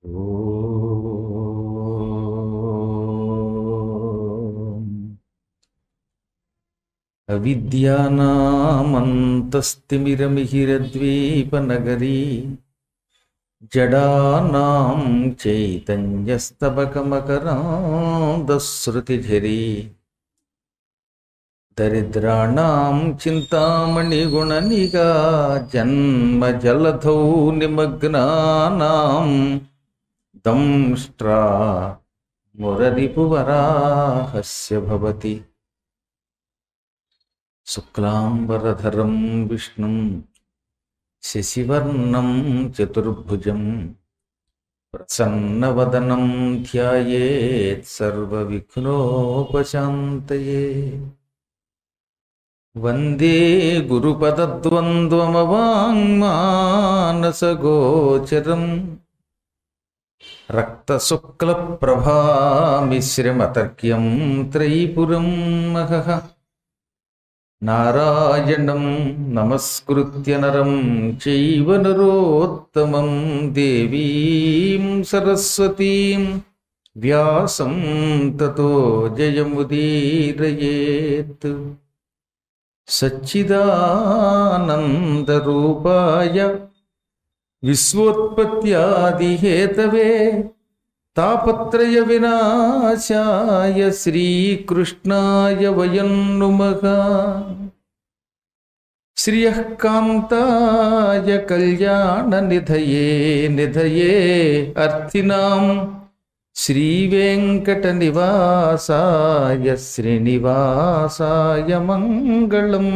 ఓం. అవిద్యానామంతస్తిమిరమిహిరద్వీపనగరీ జడానాం చైతన్యస్తబకమకరాందశ్రుతిఝరీ దరిద్రాణం చింతామణిగుణనిగా జన్మజలధౌ నిమగ్నానాం దంష్ట్రా మురరిపువరాహస్య భవతి శుక్లాంబరధరం విష్ణుం శశివర్ణం చతుర్భుజం ప్రసన్నవదనం ధ్యాయేత్ సర్వవిఘ్నోపశాంతయే వందే గురుపదద్వంద్వమవాङ्మానసగోచరం రక్తశుక్లప్రభామిశ్రమతర్క్యం త్రైపురం మహః నారాయణం నమస్కృత్య నరం చైవ నరోత్తమం దేవీం సరస్వతీం వ్యాసం తతో జయముదీరయేత్ సచ్చిదానందరూపాయ విశ్వోత్పత్యాదిహేతవే తాపత్రయ వినాశాయ శ్రీకృష్ణాయ వయం నుమః శ్రియః కాంతాయ కళ్యాణ నిధయే నిధయే అర్థినాం శ్రీవేంకట నివాసాయ శ్రీనివాసాయ మంగళం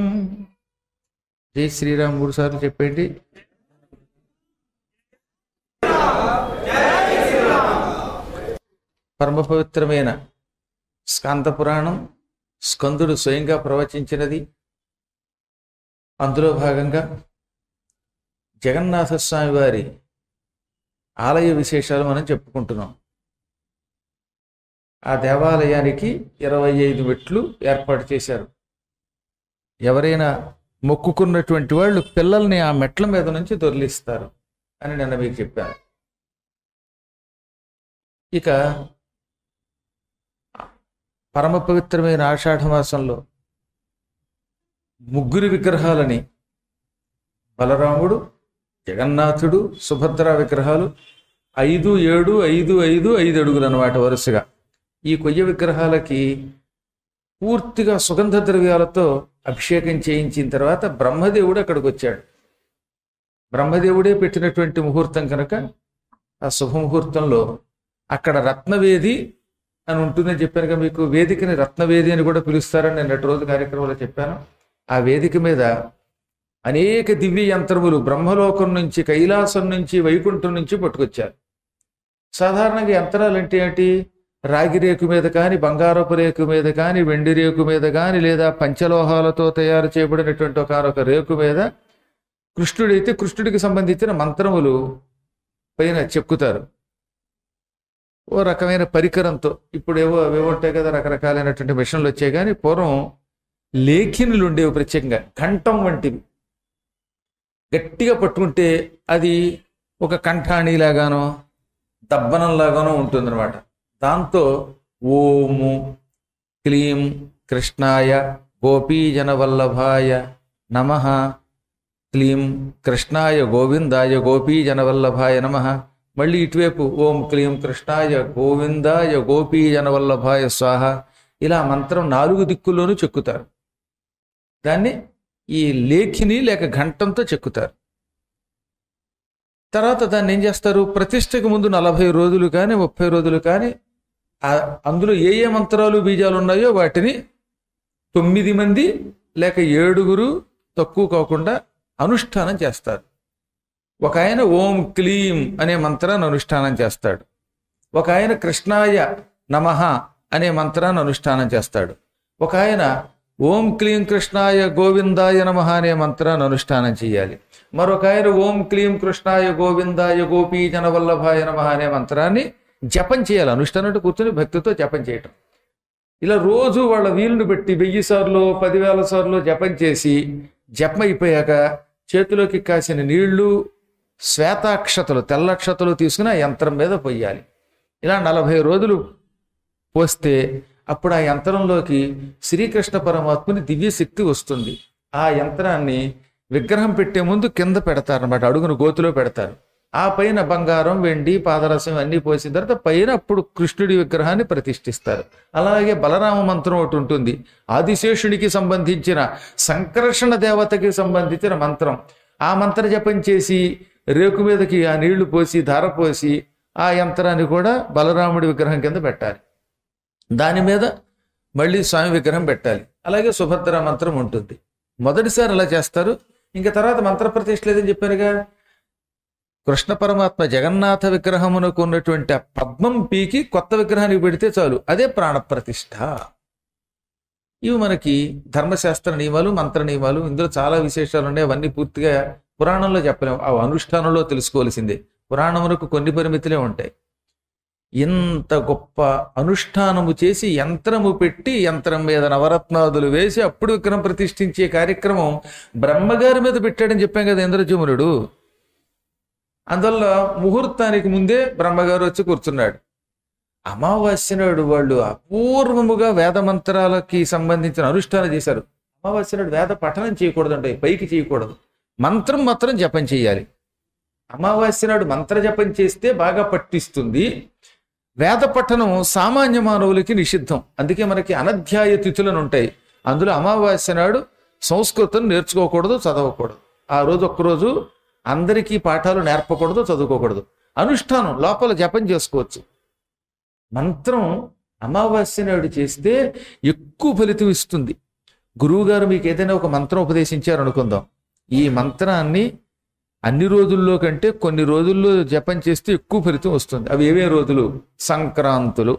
జై శ్రీరామ్ మూడు సార్లు చెప్పండి పరమ పవిత్రమైన స్కాంత పురాణం స్కందుడు స్వయంగా ప్రవచించినది అందులో భాగంగా జగన్నాథ స్వామి వారి ఆలయ విశేషాలు మనం చెప్పుకుంటున్నాం ఆ దేవాలయానికి ఇరవై ఐదు మెట్లు ఏర్పాటు చేశారు ఎవరైనా మొక్కుకున్నటువంటి వాళ్ళు పిల్లల్ని ఆ మెట్ల మీద నుంచి దొర్లిస్తారు అని నిన్న మీకు చెప్పాను ఇక పరమ పవిత్రమైన ఆషాఢ మాసంలో ముగ్గురు విగ్రహాలని బలరాముడు జగన్నాథుడు సుభద్ర విగ్రహాలు ఐదు ఏడు ఐదు ఐదు ఐదు అడుగులు అన్నమాట వరుసగా ఈ కొయ్య విగ్రహాలకి పూర్తిగా సుగంధ ద్రవ్యాలతో అభిషేకం చేయించిన తర్వాత బ్రహ్మదేవుడు అక్కడికి వచ్చాడు బ్రహ్మదేవుడే పెట్టినటువంటి ముహూర్తం కనుక ఆ శుభముహూర్తంలో అక్కడ రత్నవేది అని ఉంటుందని చెప్పాను కదా మీకు వేదికని రత్నవేది అని కూడా పిలుస్తారని నిన్నటి రోజు కార్యక్రమంలో చెప్పాను ఆ వేదిక మీద అనేక దివ్య యంత్రములు బ్రహ్మలోకం నుంచి కైలాసం నుంచి వైకుంఠం నుంచి పట్టుకొచ్చారు సాధారణంగా యంత్రాలు అంటే ఏంటి రాగి రేకు మీద కానీ బంగారపు రేకు మీద కానీ వెండి రేకు మీద కానీ లేదా పంచలోహాలతో తయారు చేయబడినటువంటి ఒకనొక రేకు మీద కృష్ణుడైతే కృష్ణుడికి సంబంధించిన మంత్రములు పైన చెక్కుతారు ఓ రకమైన పరికరంతో ఇప్పుడు ఏవో అవి ఉంటాయి కదా రకరకాలైనటువంటి మిషన్లు వచ్చాయి కానీ పూర్వం లేఖినులు ఉండేవి ప్రత్యేకంగా ఘంటం వంటివి గట్టిగా పట్టుకుంటే అది ఒక కంఠాణిలాగానో దబ్బనంలాగానో ఉంటుందన్నమాట దాంతో ఓము క్లీం కృష్ణాయ గోపీజనవల్లభాయ నమ క్లీం కృష్ణాయ గోవిందాయ గోపీజనవల్లభాయ నమ మళ్ళీ ఇటువైపు ఓం క్లీం కృష్ణాయ గోవిందాయ గోపీజనవల్లభాయ స్వాహ ఇలా మంత్రం నాలుగు దిక్కుల్లోనూ చెక్కుతారు దాన్ని ఈ లేఖిని లేక ఘంటంతో చెక్కుతారు తర్వాత దాన్ని ఏం చేస్తారు ప్రతిష్టకు ముందు నలభై రోజులు కానీ ముప్పై రోజులు కానీ ఆ- అందులో ఏ ఏ మంత్రాలు బీజాలు ఉన్నాయో వాటిని తొమ్మిది మంది లేక ఏడుగురు తక్కువ కాకుండా అనుష్ఠానం చేస్తారు ఒక ఆయన ఓం క్లీం అనే మంత్రాన్ని అనుష్ఠానం చేస్తాడు ఒక ఆయన కృష్ణాయ నమః అనే మంత్రాన్ని అనుష్ఠానం చేస్తాడు ఒక ఆయన ఓం క్లీం కృష్ణాయ గోవిందాయ నమః అనే మంత్రాన్ని అనుష్ఠానం చేయాలి మరొక ఆయన ఓం క్లీం కృష్ణాయ గోవిందాయ గోపీ జనవల్లభాయ నమః అనే మంత్రాన్ని జపం చేయాలి అనుష్ఠానం అంటే కూర్చొని భక్తితో జపం చేయటం ఇలా రోజు వాళ్ళ వీలుని బట్టి వెయ్యి సార్లు పదివేల సార్లు జపం చేసి జపం అయిపోయాక చేతిలోకి కాసిన నీళ్లు శ్వేతాక్షతలు తెల్లక్షతలు తీసుకుని ఆ యంత్రం మీద పొయ్యాలి ఇలా నలభై రోజులు పోస్తే అప్పుడు ఆ యంత్రంలోకి శ్రీకృష్ణ పరమాత్ముని దివ్యశక్తి వస్తుంది ఆ యంత్రాన్ని విగ్రహం పెట్టే ముందు కింద పెడతారన్నమాట అడుగును గోతులో పెడతారు ఆ పైన బంగారం వెండి పాదరసం అన్నీ పోసిన తర్వాత పైన అప్పుడు కృష్ణుడి విగ్రహాన్ని ప్రతిష్ఠిస్తారు అలాగే బలరామ మంత్రం ఒకటి ఉంటుంది ఆదిశేషుడికి సంబంధించిన సంకర్షణ దేవతకి సంబంధించిన మంత్రం ఆ మంత్ర జపం చేసి రేకు మీదకి ఆ నీళ్లు పోసి ధార పోసి ఆ యంత్రాన్ని కూడా బలరాముడి విగ్రహం కింద పెట్టాలి దాని మీద మళ్ళీ స్వామి విగ్రహం పెట్టాలి అలాగే సుభద్ర మంత్రం ఉంటుంది మొదటిసారి అలా చేస్తారు ఇంకా తర్వాత మంత్ర ప్రతిష్ఠ లేదని చెప్పారుగా కృష్ణ పరమాత్మ జగన్నాథ విగ్రహమునకు ఉన్నటువంటి ఆ పద్మం పీకి కొత్త విగ్రహానికి పెడితే చాలు అదే ప్రాణప్రతిష్ఠ ఇవి మనకి ధర్మశాస్త్ర నియమాలు మంత్ర నియమాలు ఇందులో చాలా విశేషాలు ఉన్నాయి అవన్నీ పూర్తిగా పురాణంలో చెప్పలేము ఆ అనుష్ఠానంలో తెలుసుకోవాల్సిందే పురాణములకు కొన్ని పరిమితులే ఉంటాయి ఇంత గొప్ప అనుష్ఠానము చేసి యంత్రము పెట్టి యంత్రం మీద నవరత్నాదులు వేసి అప్పుడు విగ్రహం ప్రతిష్ఠించే కార్యక్రమం బ్రహ్మగారి మీద పెట్టాడని చెప్పాం కదా ఇంద్రజమునుడు అందువల్ల ముహూర్తానికి ముందే బ్రహ్మగారు వచ్చి కూర్చున్నాడు అమావాస్య నాడు వాళ్ళు అపూర్వముగా వేద మంత్రాలకి సంబంధించిన అనుష్ఠానం చేశారు అమావాస్య నాడు వేద పఠనం చేయకూడదు అంటే పైకి చేయకూడదు మంత్రం మాత్రం జపం చేయాలి అమావాస్య నాడు మంత్ర జపం చేస్తే బాగా పట్టిస్తుంది వేద పఠనం సామాన్య మానవులకి నిషిద్ధం అందుకే మనకి అనధ్యాయ తిథులను ఉంటాయి అందులో అమావాస్య నాడు సంస్కృతం నేర్చుకోకూడదు చదవకూడదు ఆ రోజు ఒక్కరోజు అందరికీ పాఠాలు నేర్పకూడదు చదువుకోకూడదు అనుష్ఠానం లోపల జపం చేసుకోవచ్చు మంత్రం అమావాస్య నాడు చేస్తే ఎక్కువ ఫలితం ఇస్తుంది గురువుగారు మీకు ఏదైనా ఒక మంత్రం ఉపదేశించారు అనుకుందాం ఈ మంత్రాన్ని అన్ని రోజుల్లో కంటే కొన్ని రోజుల్లో జపం చేస్తే ఎక్కువ ఫలితం వస్తుంది అవి ఏవే రోజులు సంక్రాంతులు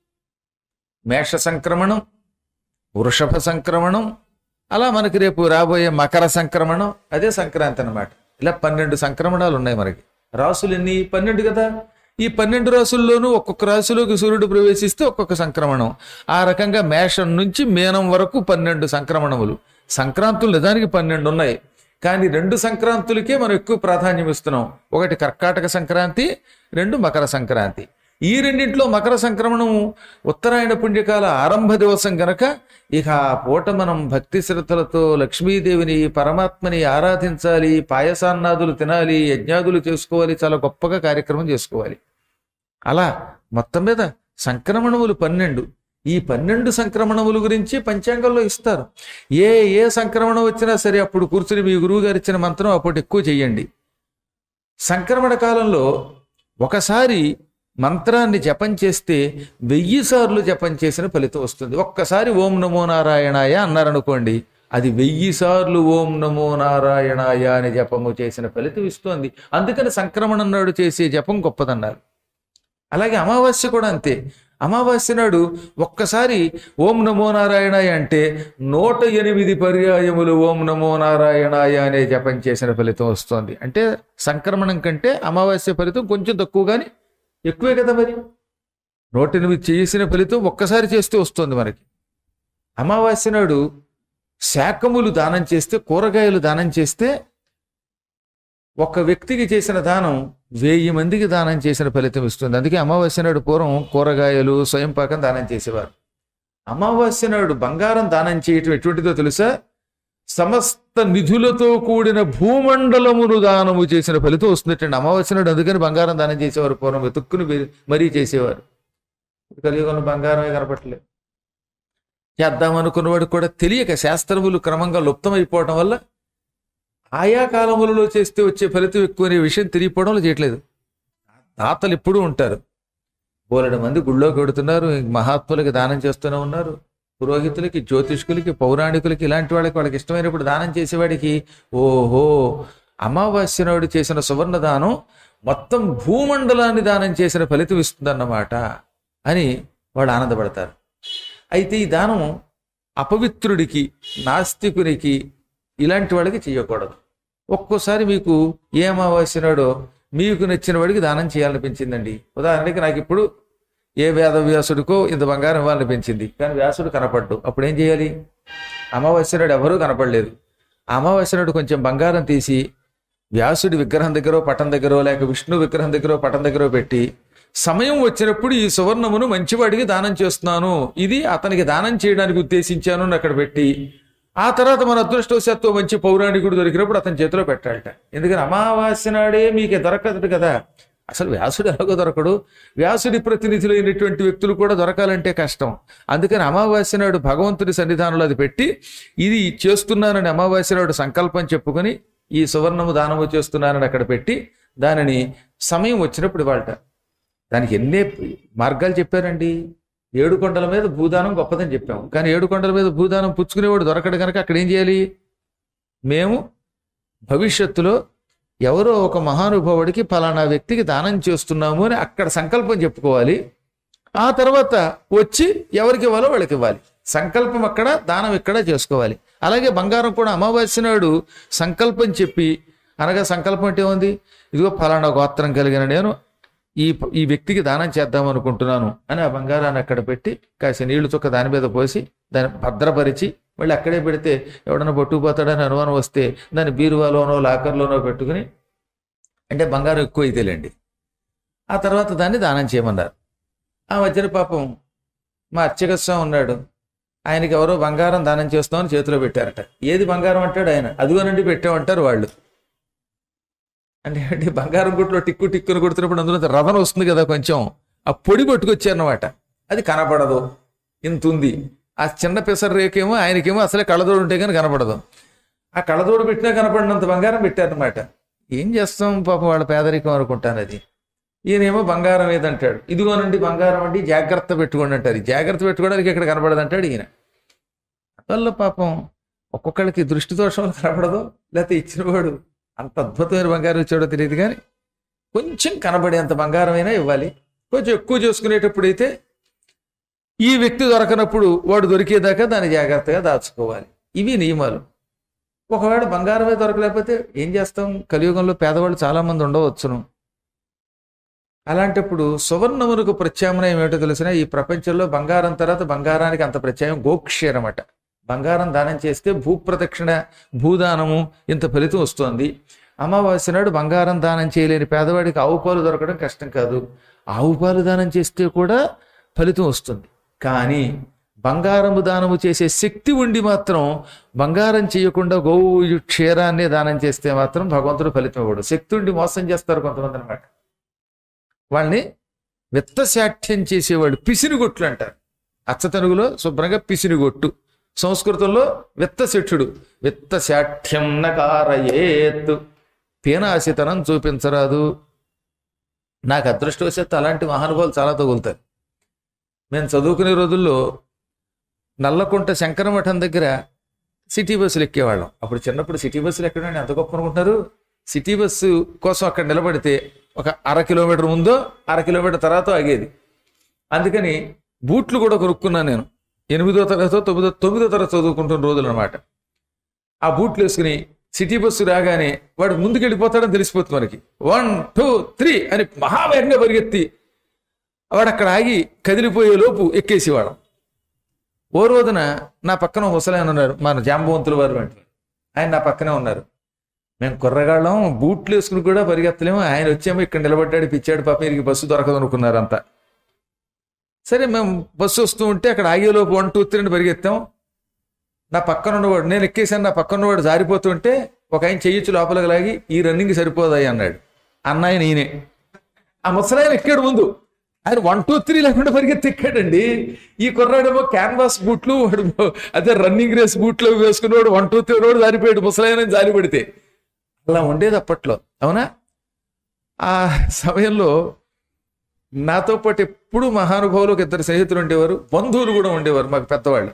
మేష సంక్రమణం వృషభ సంక్రమణం అలా మనకి రేపు రాబోయే మకర సంక్రమణం అదే సంక్రాంతి అన్నమాట ఇలా పన్నెండు సంక్రమణాలు ఉన్నాయి మనకి రాసులు ఎన్ని పన్నెండు కదా ఈ పన్నెండు రాసుల్లోనూ ఒక్కొక్క రాశిలోకి సూర్యుడు ప్రవేశిస్తే ఒక్కొక్క సంక్రమణం ఆ రకంగా మేషం నుంచి మీనం వరకు పన్నెండు సంక్రమణములు సంక్రాంతులు నిజానికి పన్నెండు ఉన్నాయి కానీ రెండు సంక్రాంతులకే మనం ఎక్కువ ప్రాధాన్యం ఇస్తున్నాం ఒకటి కర్కాటక సంక్రాంతి రెండు మకర సంక్రాంతి ఈ రెండింటిలో మకర సంక్రమణం ఉత్తరాయణ పుణ్యకాల ఆరంభ దివసం గనక ఇక ఆ పూట మనం భక్తి శ్రద్ధలతో లక్ష్మీదేవిని పరమాత్మని ఆరాధించాలి పాయసాన్నాదులు తినాలి యజ్ఞాదులు చేసుకోవాలి చాలా గొప్పగా కార్యక్రమం చేసుకోవాలి అలా మొత్తం మీద సంక్రమణములు పన్నెండు ఈ పన్నెండు సంక్రమణముల గురించి పంచాంగంలో ఇస్తారు ఏ ఏ సంక్రమణం వచ్చినా సరే అప్పుడు కూర్చుని మీ గురువు గారు ఇచ్చిన మంత్రం అప్పుడు ఎక్కువ చెయ్యండి సంక్రమణ కాలంలో ఒకసారి మంత్రాన్ని జపం చేస్తే వెయ్యి సార్లు జపం చేసిన ఫలితం వస్తుంది ఒక్కసారి ఓం నమో నారాయణాయ అన్నారనుకోండి అది వెయ్యి సార్లు ఓం నమో నారాయణాయ అని జపము చేసిన ఫలితం ఇస్తుంది అందుకని సంక్రమణం నాడు చేసే జపం గొప్పదన్నారు అలాగే అమావాస్య కూడా అంతే అమావాస్య నాడు ఒక్కసారి ఓం నమో నారాయణాయ అంటే నూట ఎనిమిది పర్యాయములు ఓం నమో నారాయణాయ అనే జపం చేసిన ఫలితం వస్తుంది అంటే సంక్రమణం కంటే అమావాస్య ఫలితం కొంచెం తక్కువ కానీ ఎక్కువే కదా మరి నూట ఎనిమిది చేసిన ఫలితం ఒక్కసారి చేస్తే వస్తుంది మనకి అమావాస్య నాడు శాకములు దానం చేస్తే కూరగాయలు దానం చేస్తే ఒక వ్యక్తికి చేసిన దానం వెయ్యి మందికి దానం చేసిన ఫలితం ఇస్తుంది అందుకే అమావాస్య నాడు పూర్వం కూరగాయలు స్వయం పాకం దానం చేసేవారు అమావాస్య నాడు బంగారం దానం చేయటం ఎటువంటిదో తెలుసా సమస్త నిధులతో కూడిన భూమండలమును దానము చేసిన ఫలితం వస్తుందటండి అమావాస్య నాడు అందుకని బంగారం దానం చేసేవారు పూర్వం వెతుక్కుని వె- మరీ చేసేవారు కలియుగంలో బంగారమే కనపట్లేదు చేద్దాం అనుకున్నవాడు కూడా తెలియక శాస్త్రములు క్రమంగా లుప్తమైపోవడం వల్ల ఆయా కాలములలో చేస్తే వచ్చే ఫలితం ఎక్కువ అనే విషయం తెలియపోవడంలో చేయట్లేదు తాతలు ఎప్పుడూ ఉంటారు బోలెడు మంది గుళ్ళోకి వెడుతున్నారు మహాత్ములకి దానం చేస్తూనే ఉన్నారు పురోహితులకి జ్యోతిష్కులకి పౌరాణికులకి ఇలాంటి వాళ్ళకి వాళ్ళకి ఇష్టమైనప్పుడు దానం చేసేవాడికి ఓహో అమావాస్య నాడు చేసిన సువర్ణ దానం మొత్తం భూమండలాన్ని దానం చేసిన ఫలితం ఇస్తుందన్నమాట అని వాళ్ళు ఆనందపడతారు అయితే ఈ దానం అపవిత్రుడికి నాస్తికునికి ఇలాంటి వాళ్ళకి చేయకూడదు ఒక్కోసారి మీకు ఏ అమావాస్య నాడో మీకు నచ్చిన వాడికి దానం చేయాలనిపించిందండి ఉదాహరణకి నాకు ఇప్పుడు ఏ వేద వ్యాసుడికో ఇంత బంగారం ఇవ్వాలనిపించింది కానీ వ్యాసుడు కనపడ్డు అప్పుడు ఏం చేయాలి అమావాస్య నాడు ఎవరూ కనపడలేదు ఆ అమావాస్య నాడు కొంచెం బంగారం తీసి వ్యాసుడి విగ్రహం దగ్గర పటం దగ్గర లేక విష్ణు విగ్రహం దగ్గర పటం దగ్గర పెట్టి సమయం వచ్చినప్పుడు ఈ సువర్ణమును మంచివాడికి దానం చేస్తున్నాను ఇది అతనికి దానం చేయడానికి ఉద్దేశించాను అని అక్కడ పెట్టి ఆ తర్వాత మన అదృష్టవశాత్తు మంచి పౌరాణికుడు దొరికినప్పుడు అతని చేతిలో పెట్టాలట ఎందుకని అమావాస్య నాడే మీకు దొరకదు కదా అసలు వ్యాసుడు ఎలాగో దొరకడు వ్యాసుడి ప్రతినిధులైనటువంటి వ్యక్తులు కూడా దొరకాలంటే కష్టం అందుకని అమావాస్య నాడు భగవంతుడి సన్నిధానంలో అది పెట్టి ఇది చేస్తున్నానని అమావాస్య నాడు సంకల్పం చెప్పుకొని ఈ సువర్ణము దానము చేస్తున్నానని అక్కడ పెట్టి దానిని సమయం వచ్చినప్పుడు వాళ్ళట దానికి ఎన్నే మార్గాలు చెప్పారండి ఏడు కొండల మీద భూదానం గొప్పదని చెప్పాము కానీ ఏడు కొండల మీద భూదానం పుచ్చుకునేవాడు దొరకడు కనుక అక్కడ ఏం చేయాలి మేము భవిష్యత్తులో ఎవరో ఒక మహానుభావుడికి ఫలానా వ్యక్తికి దానం చేస్తున్నాము అని అక్కడ సంకల్పం చెప్పుకోవాలి ఆ తర్వాత వచ్చి ఎవరికి ఇవ్వాలో వాళ్ళకి ఇవ్వాలి సంకల్పం అక్కడ దానం ఇక్కడ చేసుకోవాలి అలాగే బంగారం కూడా అమావాస్య నాడు సంకల్పం చెప్పి అనగా సంకల్పం అంటే ఉంది ఇదిగో ఫలానా గోత్రం కలిగిన నేను ఈ ఈ వ్యక్తికి దానం చేద్దాం అనుకుంటున్నాను అని ఆ బంగారాన్ని అక్కడ పెట్టి కాసి నీళ్లు చుక్క దాని మీద పోసి దాన్ని భద్రపరిచి మళ్ళీ అక్కడే పెడితే ఎవడన్నా పట్టుకుపోతాడని అనుమానం వస్తే దాన్ని బీరువాలోనో లాకర్లోనో పెట్టుకుని అంటే బంగారం ఎక్కువ అయితేలేండి ఆ తర్వాత దాన్ని దానం చేయమన్నారు ఆ మధ్యన పాపం మా అర్చకస్వామి ఉన్నాడు ఆయనకి ఎవరో బంగారం దానం చేస్తామని చేతిలో పెట్టారట ఏది బంగారం అంటాడు ఆయన అదిగోనండి పెట్టామంటారు వాళ్ళు అంటే అంటే బంగారం గుట్లో టిక్కు టిక్కుని కొడుతున్నప్పుడు అందులో రథన వస్తుంది కదా కొంచెం ఆ పొడి పట్టుకొచ్చారన్నమాట అది కనపడదు ఇంత ఉంది ఆ చిన్న పెసర రేకేమో ఆయనకేమో అసలే కళ్ళదోడు ఉంటే కానీ కనపడదు ఆ కళ్ళదోడు పెట్టినా కనపడినంత బంగారం పెట్టారనమాట ఏం చేస్తాం పాపం వాళ్ళ పేదరికం అనుకుంటాను అది ఈయనేమో బంగారం ఏదంటాడు ఇదిగోనండి బంగారం అండి జాగ్రత్త పెట్టుకోండి అంటారు ఈ జాగ్రత్త పెట్టుకోవడానికి ఇక్కడ కనపడదు అంటాడు ఈయన వల్ల పాపం ఒక్కొక్కళ్ళకి దృష్టి దోషం కనపడదు లేకపోతే ఇచ్చినవాడు అంత అద్భుతమైన బంగారం ఇచ్చాడో తెలియదు కానీ కొంచెం కనబడేంత బంగారం అయినా ఇవ్వాలి కొంచెం ఎక్కువ చేసుకునేటప్పుడు అయితే ఈ వ్యక్తి దొరకనప్పుడు వాడు దొరికేదాకా దాన్ని జాగ్రత్తగా దాచుకోవాలి ఇవి నియమాలు ఒకవేళ బంగారమే దొరకలేకపోతే ఏం చేస్తాం కలియుగంలో పేదవాళ్ళు చాలా మంది ఉండవచ్చును అలాంటప్పుడు సువర్ణమునకు ప్రత్యామ్నాయం ఏమిటో తెలిసిన ఈ ప్రపంచంలో బంగారం తర్వాత బంగారానికి అంత ప్రత్యామ్నాయం గోక్షీరమట బంగారం దానం చేస్తే భూప్రదక్షిణ భూదానము ఇంత ఫలితం వస్తుంది అమావాస్య నాడు బంగారం దానం చేయలేని పేదవాడికి ఆవు పాలు దొరకడం కష్టం కాదు ఆవు పాలు దానం చేస్తే కూడా ఫలితం వస్తుంది కానీ బంగారము దానము చేసే శక్తి ఉండి మాత్రం బంగారం చేయకుండా గోవు క్షీరాన్ని దానం చేస్తే మాత్రం భగవంతుడు ఫలితం ఇవ్వడు శక్తి ఉండి మోసం చేస్తారు కొంతమంది అనమాట వాళ్ళని విత్తశాఠ్యం చేసేవాళ్ళు పిసినిగొట్లు అంటారు అచ్చతనుగులో శుభ్రంగా పిసినిగొట్టు సంస్కృతంలో విత్తశిక్షుడు విత్తశాఠ్యం నకారయేత్ పీనాశితనం చూపించరాదు నాకు అదృష్టవశాత్తు అలాంటి మహానుభావులు చాలా తగులుతారు మేము చదువుకునే రోజుల్లో నల్లకుంట శంకరమఠం దగ్గర సిటీ బస్సులు ఎక్కేవాళ్ళం అప్పుడు చిన్నప్పుడు సిటీ బస్సులు ఎక్కడం ఎంత గొప్ప అనుకుంటున్నారు సిటీ బస్సు కోసం అక్కడ నిలబడితే ఒక అర కిలోమీటర్ ముందో అర కిలోమీటర్ తర్వాత ఆగేది అందుకని బూట్లు కూడా కొనుక్కున్నాను నేను ఎనిమిదో తరగతో తొమ్మిదో తొమ్మిదో తరగతి చదువుకుంటున్న రోజులు అనమాట ఆ బూట్లు వేసుకుని సిటీ బస్సు రాగానే వాడు ముందుకు వెళ్ళిపోతాడని తెలిసిపోతుంది మనకి వన్ టూ త్రీ అని మహావేగంగా పరిగెత్తి వాడు అక్కడ ఆగి కదిలిపోయే లోపు ఎక్కేసేవాళ్ళం ఓ రోజున నా పక్కన ముసలాయన ఉన్నారు మన జాంబవంతుల వారు వంటి ఆయన నా పక్కనే ఉన్నారు మేము కుర్రగాళ్ళం బూట్లు వేసుకుని కూడా పరిగెత్తలేము ఆయన వచ్చేమో ఇక్కడ నిలబడ్డాడు పిచ్చాడు పాప వీరికి బస్సు దొరకదు అనుకున్నారు అంతా సరే మేము బస్సు వస్తూ ఉంటే అక్కడ ఆగేలోపు వన్ టూ త్రీ అని పరిగెత్తాం నా పక్కన ఉన్నవాడు నేను ఎక్కేసాను నా పక్కన ఉన్నవాడు జారిపోతుంటే ఒక ఆయన చెయ్యొచ్చు లోపలికి లాగి ఈ రన్నింగ్ సరిపోదాయి అన్నాడు అన్నాయన ఈయనే ఆ ముసలాయన ఎక్కాడు ముందు ఆయన వన్ టూ త్రీ లేకుండా పరిగెత్తి ఎక్కాడండి ఈ కుర్రాడేమో క్యాన్వాస్ బూట్లు వాడు అదే రన్నింగ్ రేస్ బూట్లు వేసుకున్నవాడు వన్ టూ త్రీ రోడ్ జారిపోయాడు ముసలాయన జారి పడితే అలా ఉండేది అప్పట్లో అవునా ఆ సమయంలో నాతో పాటు ఎప్పుడు మహానుభావులు ఒక ఇద్దరు స్నేహితులు ఉండేవారు బంధువులు కూడా ఉండేవారు మాకు పెద్దవాళ్ళు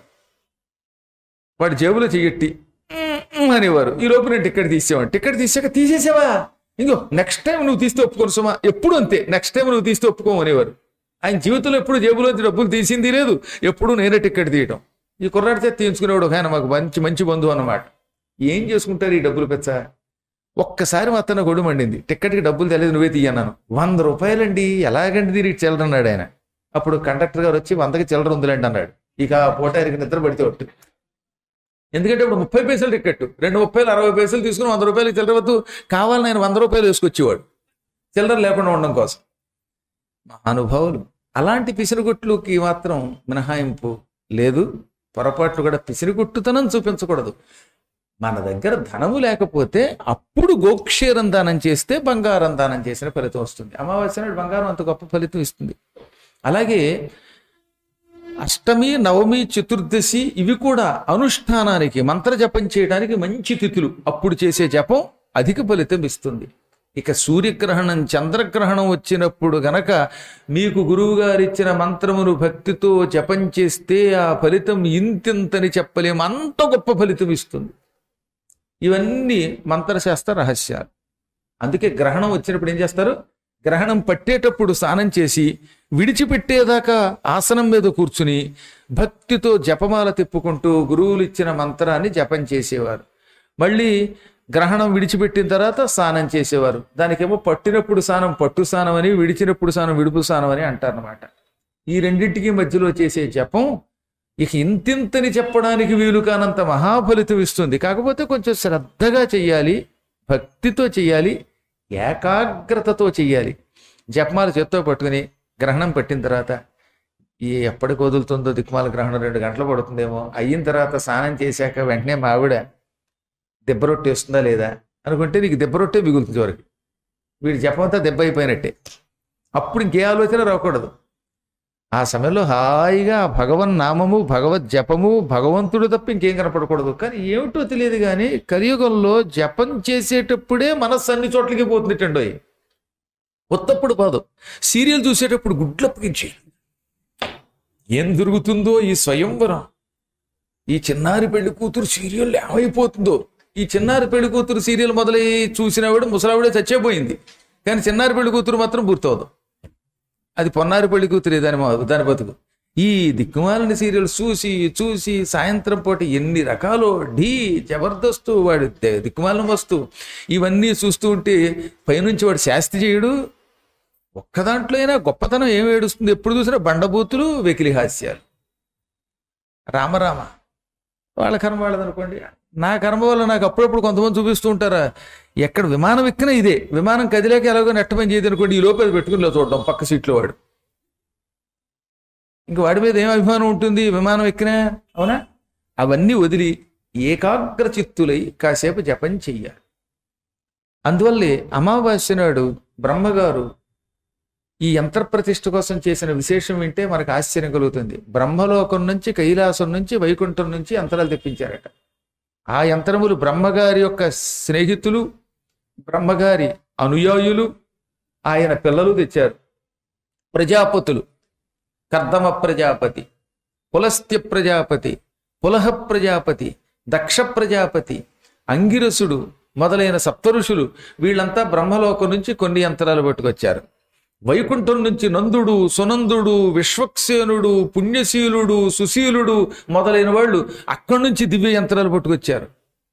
వాడి జేబులో చెయ్యట్టి అనేవారు ఈ లోపు నేను టికెట్ తీసేవాడు టికెట్ తీసాక తీసేసావా ఇంకో నెక్స్ట్ టైం నువ్వు తీస్తే ఒప్పుకోను సుమా ఎప్పుడు అంతే నెక్స్ట్ టైం నువ్వు తీస్తే ఒప్పుకోము అనేవారు ఆయన జీవితంలో ఎప్పుడు జేబులోంచి డబ్బులు తీసింది లేదు ఎప్పుడు నేనే టికెట్ తీయటం ఈ కుర్రాడితే తీయించుకునేవాడు ఒక ఆయన మాకు మంచి మంచి బంధువు అన్నమాట ఏం చేసుకుంటారు ఈ డబ్బులు పెచ్చ ఒక్కసారి మా అత్తన గొడు మండింది టికెట్కి డబ్బులు తెలియదు నువ్వే తీయన్నాను వంద రూపాయలండి ఎలాగండి దీనికి చిల్లర అన్నాడు ఆయన అప్పుడు కండక్టర్ గారు వచ్చి వందకి చిల్లర ఉందిలేండి అన్నాడు ఇక ఆ పూట ఆయనకి నిద్ర పడితే ఒట్టు ఎందుకంటే ఇప్పుడు ముప్పై పైసలు టికెట్ రెండు ముప్పైలు అరవై పైసలు తీసుకుని వంద రూపాయలు చిల్లర వద్దు కావాలని ఆయన వంద రూపాయలు వేసుకొచ్చేవాడు చిల్లర లేకుండా ఉండడం కోసం మహానుభావులు అలాంటి పిసిరిగుట్లుకి మాత్రం మినహాయింపు లేదు పొరపాట్లు కూడా పిసిరిగుట్టుతనం చూపించకూడదు మన దగ్గర ధనము లేకపోతే అప్పుడు గోక్షేరం దానం చేస్తే బంగారం దానం చేసిన ఫలితం వస్తుంది అమావాస్య నాడు బంగారం అంత గొప్ప ఫలితం ఇస్తుంది అలాగే అష్టమి నవమి చతుర్దశి ఇవి కూడా అనుష్ఠానానికి మంత్ర జపం చేయడానికి మంచి తిథులు అప్పుడు చేసే జపం అధిక ఫలితం ఇస్తుంది ఇక సూర్యగ్రహణం చంద్రగ్రహణం వచ్చినప్పుడు గనక మీకు గురువు గారు ఇచ్చిన మంత్రమును భక్తితో జపం చేస్తే ఆ ఫలితం ఇంతింతని చెప్పలేము అంత గొప్ప ఫలితం ఇస్తుంది ఇవన్నీ మంత్రశాస్త్ర రహస్యాలు అందుకే గ్రహణం వచ్చినప్పుడు ఏం చేస్తారు గ్రహణం పట్టేటప్పుడు స్నానం చేసి విడిచిపెట్టేదాకా ఆసనం మీద కూర్చుని భక్తితో జపమాల తిప్పుకుంటూ గురువులు ఇచ్చిన మంత్రాన్ని జపం చేసేవారు మళ్ళీ గ్రహణం విడిచిపెట్టిన తర్వాత స్నానం చేసేవారు దానికేమో పట్టినప్పుడు స్నానం పట్టు స్నానం అని విడిచినప్పుడు స్నానం విడుపు స్నానం అని అంటారనమాట ఈ రెండింటికి మధ్యలో చేసే జపం ఇక ఇంతింతని చెప్పడానికి వీలు కానంత మహాఫలితం ఇస్తుంది కాకపోతే కొంచెం శ్రద్ధగా చెయ్యాలి భక్తితో చెయ్యాలి ఏకాగ్రతతో చెయ్యాలి జపమాల చేత్తో పట్టుకుని గ్రహణం పట్టిన తర్వాత ఈ ఎప్పటికి వదులుతుందో దిక్మాల గ్రహణం రెండు గంటలు పడుతుందేమో అయిన తర్వాత స్నానం చేశాక వెంటనే మా ఆవిడ దెబ్బ రొట్టె వస్తుందా లేదా అనుకుంటే నీకు దెబ్బ రొట్టె మిగులుతుంది వరకు వీడి జపమంతా దెబ్బ అయిపోయినట్టే అప్పుడు ఇంకే ఆలోచన రాకూడదు ఆ సమయంలో హాయిగా భగవన్ నామము భగవద్ జపము భగవంతుడు తప్ప ఇంకేం కనపడకూడదు కానీ ఏమిటో తెలియదు కానీ కలియుగంలో జపం చేసేటప్పుడే మనస్సు అన్ని చోట్లకి పోతుంది టండోయ్ ఉత్తప్పుడు పోదు సీరియల్ చూసేటప్పుడు గుడ్లప్పగించి ఏం జరుగుతుందో ఈ స్వయంవరం ఈ చిన్నారి పెళ్లి కూతురు సీరియల్ ఏమైపోతుందో ఈ చిన్నారి పెళ్లి కూతురు సీరియల్ మొదలై చూసినవాడు ముసలావిడే చచ్చేపోయింది కానీ చిన్నారి పెళ్లి కూతురు మాత్రం పూర్తవదు అది పొన్నారి పెళ్లి కూతురు దాని మొ- దాని బతుకు ఈ దిక్కుమాలని సీరియల్ చూసి చూసి సాయంత్రం పూట ఎన్ని రకాలు ఢీ జబర్దస్తు వాడు ది- దిక్కుమాలిన వస్తు ఇవన్నీ చూస్తూ ఉంటే పైనుంచి వాడు శాస్తి చేయడు ఒక్క దాంట్లో అయినా గొప్పతనం ఏమి ఏడుస్తుంది ఎప్పుడు చూసినా బండబూతులు వెకిలి హాస్యాలు రామరామ వాళ్ళ కర్మ వాళ్ళది అనుకోండి నా కర్మ వల్ల నాకు అప్పుడప్పుడు కొంతమంది చూపిస్తూ ఉంటారా ఎక్కడ విమానం ఎక్కినా ఇదే విమానం కదిలేక ఎలాగో నెట్ట పని చేయదు అనుకోండి ఈ లోపల పెట్టుకుని ఇలా చూడడం పక్క సీట్లో వాడు ఇంక వాడి మీద ఏం అభిమానం ఉంటుంది విమానం ఎక్కినా అవునా అవన్నీ వదిలి ఏకాగ్ర చిత్తులై కాసేపు జపం చెయ్యాలి అందువల్లే అమావాస్య నాడు బ్రహ్మగారు ఈ యంత్ర ప్రతిష్ఠ కోసం చేసిన విశేషం వింటే మనకు ఆశ్చర్యం కలుగుతుంది బ్రహ్మలోకం నుంచి కైలాసం నుంచి వైకుంఠం నుంచి యంత్రాలు తెప్పించారట ఆ యంత్రములు బ్రహ్మగారి యొక్క స్నేహితులు బ్రహ్మగారి అనుయాయులు ఆయన పిల్లలు తెచ్చారు ప్రజాపతులు కర్దమ ప్రజాపతి పులస్త్య ప్రజాపతి పులహ ప్రజాపతి దక్ష ప్రజాపతి అంగిరసుడు మొదలైన సప్తఋషులు వీళ్ళంతా బ్రహ్మలోకం నుంచి కొన్ని యంత్రాలు పట్టుకొచ్చారు వైకుంఠం నుంచి నందుడు సునందుడు విశ్వక్సేనుడు పుణ్యశీలుడు సుశీలుడు మొదలైన వాళ్ళు అక్కడి నుంచి దివ్య యంత్రాలు పట్టుకొచ్చారు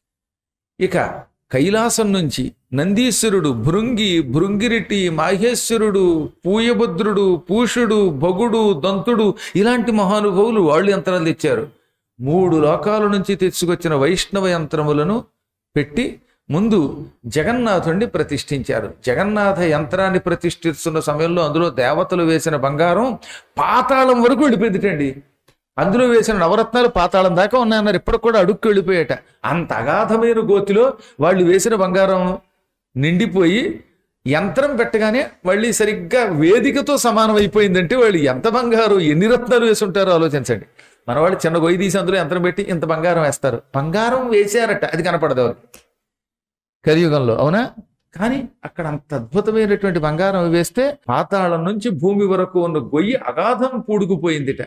ఇక కైలాసం నుంచి నందీశ్వరుడు భృంగి భృంగిరిటి మాహేశ్వరుడు పూయభద్రుడు పూషుడు భగుడు దంతుడు ఇలాంటి మహానుభావులు వాళ్ళు యంత్రాలు తెచ్చారు మూడు లోకాల నుంచి తెచ్చుకొచ్చిన వైష్ణవ యంత్రములను పెట్టి ముందు జగన్నాథుణ్ణి ప్రతిష్ఠించారు జగన్నాథ యంత్రాన్ని ప్రతిష్ఠిస్తున్న సమయంలో అందులో దేవతలు వేసిన బంగారం పాతాళం వరకు వెళ్ళిపోయిందిటండి అందులో వేసిన నవరత్నాలు పాతాళం దాకా ఉన్నాయన్నారు ఇప్పటికి కూడా అడుక్కు వెళ్ళిపోయాట అంత అగాధమైన గోతిలో వాళ్ళు వేసిన బంగారం నిండిపోయి యంత్రం పెట్టగానే మళ్ళీ సరిగ్గా వేదికతో సమానం అయిపోయిందంటే వాళ్ళు ఎంత బంగారు ఎన్ని రత్నాలు వేసి ఉంటారో ఆలోచించండి మన వాళ్ళు చిన్న గొయ్యి తీసి అందులో యంత్రం పెట్టి ఇంత బంగారం వేస్తారు బంగారం వేసారట అది కనపడదు ఎవరికి కలియుగంలో అవునా కానీ అక్కడ అంత అద్భుతమైనటువంటి బంగారం వేస్తే పాతాళం నుంచి భూమి వరకు ఉన్న గొయ్యి అగాధం పూడుకుపోయిందిట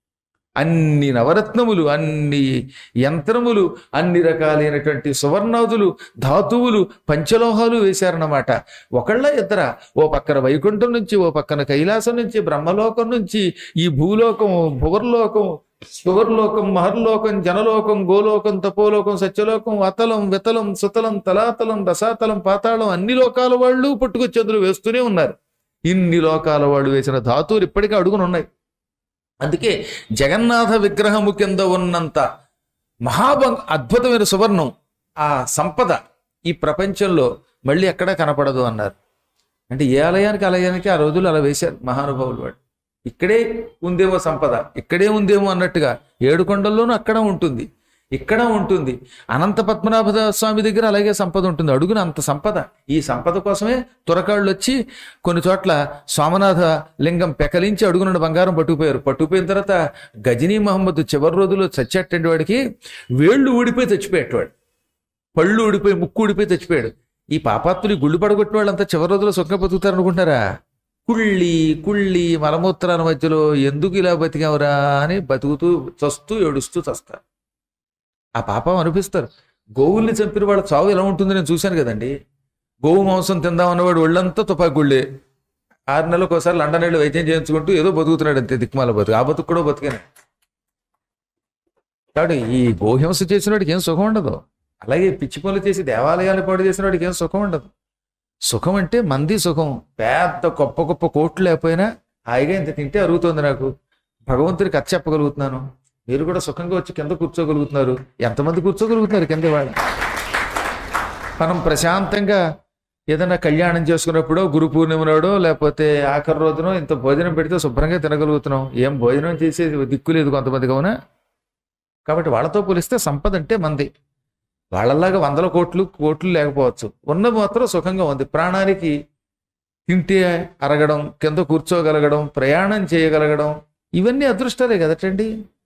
అన్ని నవరత్నములు అన్ని యంత్రములు అన్ని రకాలైనటువంటి సువర్ణాదులు ధాతువులు పంచలోహాలు వేశారన్నమాట ఒకళ్ళ ఇద్దర ఓ పక్కన వైకుంఠం నుంచి ఓ పక్కన కైలాసం నుంచి బ్రహ్మలోకం నుంచి ఈ భూలోకం భువర్లోకం శివర్లోకం మహర్లోకం జనలోకం గోలోకం తపోలోకం సత్యలోకం అతలం వితలం సుతలం తలాతలం రసాతలం పాతాళం అన్ని లోకాల వాళ్ళు పట్టుకొచ్చి అందులో వేస్తూనే ఉన్నారు ఇన్ని లోకాల వాళ్ళు వేసిన ధాతువులు ఇప్పటికీ అడుగునున్నాయి అందుకే జగన్నాథ విగ్రహము కింద ఉన్నంత మహాభంగ అద్భుతమైన సువర్ణం ఆ సంపద ఈ ప్రపంచంలో మళ్ళీ ఎక్కడా కనపడదు అన్నారు అంటే ఏ ఆలయానికి ఆలయానికి ఆ రోజులు అలా వేశారు మహానుభావులు వాడు ఇక్కడే ఉందేమో సంపద ఇక్కడే ఉందేమో అన్నట్టుగా ఏడు కొండల్లోనూ అక్కడ ఉంటుంది ఇక్కడ ఉంటుంది అనంత పద్మనాభ స్వామి దగ్గర అలాగే సంపద ఉంటుంది అడుగున అంత సంపద ఈ సంపద కోసమే తురకాళ్ళు వచ్చి కొన్ని చోట్ల సోమనాథ లింగం పెకలించి అడుగునున్న బంగారం పట్టుకుపోయారు పట్టుకుపోయిన తర్వాత గజనీ మహమ్మద్ చివరి రోజుల్లో చచ్చేటండి వాడికి వేళ్ళు ఊడిపోయి చచ్చిపోయేటవాడు పళ్ళు ఊడిపోయి ముక్కు ఊడిపోయి చచ్చిపోయాడు ఈ పాపాత్తులు ఈ గుళ్ళు పడగొట్టిన వాళ్ళంతా చివరి రోజుల్లో సుఖంగా బతుకుతారు అనుకుంటారా కుళ్ళి కుళ్ళి మలమూత్రాల మధ్యలో ఎందుకు ఇలా బతికావురా అని బతుకుతూ చస్తూ ఏడుస్తూ చస్తారు ఆ పాపం అనిపిస్తారు గోవుల్ని చంపిన వాళ్ళ చావు ఎలా ఉంటుందో నేను చూశాను కదండి గోవు మాంసం తిందాం అన్నవాడు ఒళ్ళంతా తుపాకి గుళ్ళే ఆరు నెలలకు ఒకసారి లండన్ వెళ్ళి వైద్యం చేయించుకుంటూ ఏదో బతుకుతున్నాడు అంతే దిక్మాల బతుకు ఆ బతుకు కూడా బతికాను కాబట్టి ఈ గోహింస చేసిన వాడికి ఏం సుఖం ఉండదు అలాగే పిచ్చి పనులు చేసి దేవాలయాలు పాడు చేసిన వాడికి ఏం సుఖం ఉండదు సుఖం అంటే మంది సుఖం పెద్ద గొప్ప గొప్ప కోట్లు లేకపోయినా హాయిగా ఇంత తింటే అరుగుతోంది నాకు భగవంతుడికి కథ చెప్పగలుగుతున్నాను మీరు కూడా సుఖంగా వచ్చి కింద కూర్చోగలుగుతున్నారు ఎంతమంది కూర్చోగలుగుతున్నారు కింద వాళ్ళ మనం ప్రశాంతంగా ఏదైనా కళ్యాణం చేసుకున్నప్పుడో గురు పూర్ణిమ నాడో లేకపోతే ఆఖరి రోజునో ఇంత భోజనం పెడితే శుభ్రంగా తినగలుగుతున్నాం ఏం భోజనం చేసేది దిక్కు లేదు కొంతమందికి అవునా కాబట్టి వాళ్ళతో పోలిస్తే సంపద అంటే మంది వాళ్ళలాగా వందల కోట్లు కోట్లు లేకపోవచ్చు ఉన్న మాత్రం సుఖంగా ఉంది ప్రాణానికి తింటే అరగడం కింద కూర్చోగలగడం ప్రయాణం చేయగలగడం ఇవన్నీ అదృష్టాలే కదటండి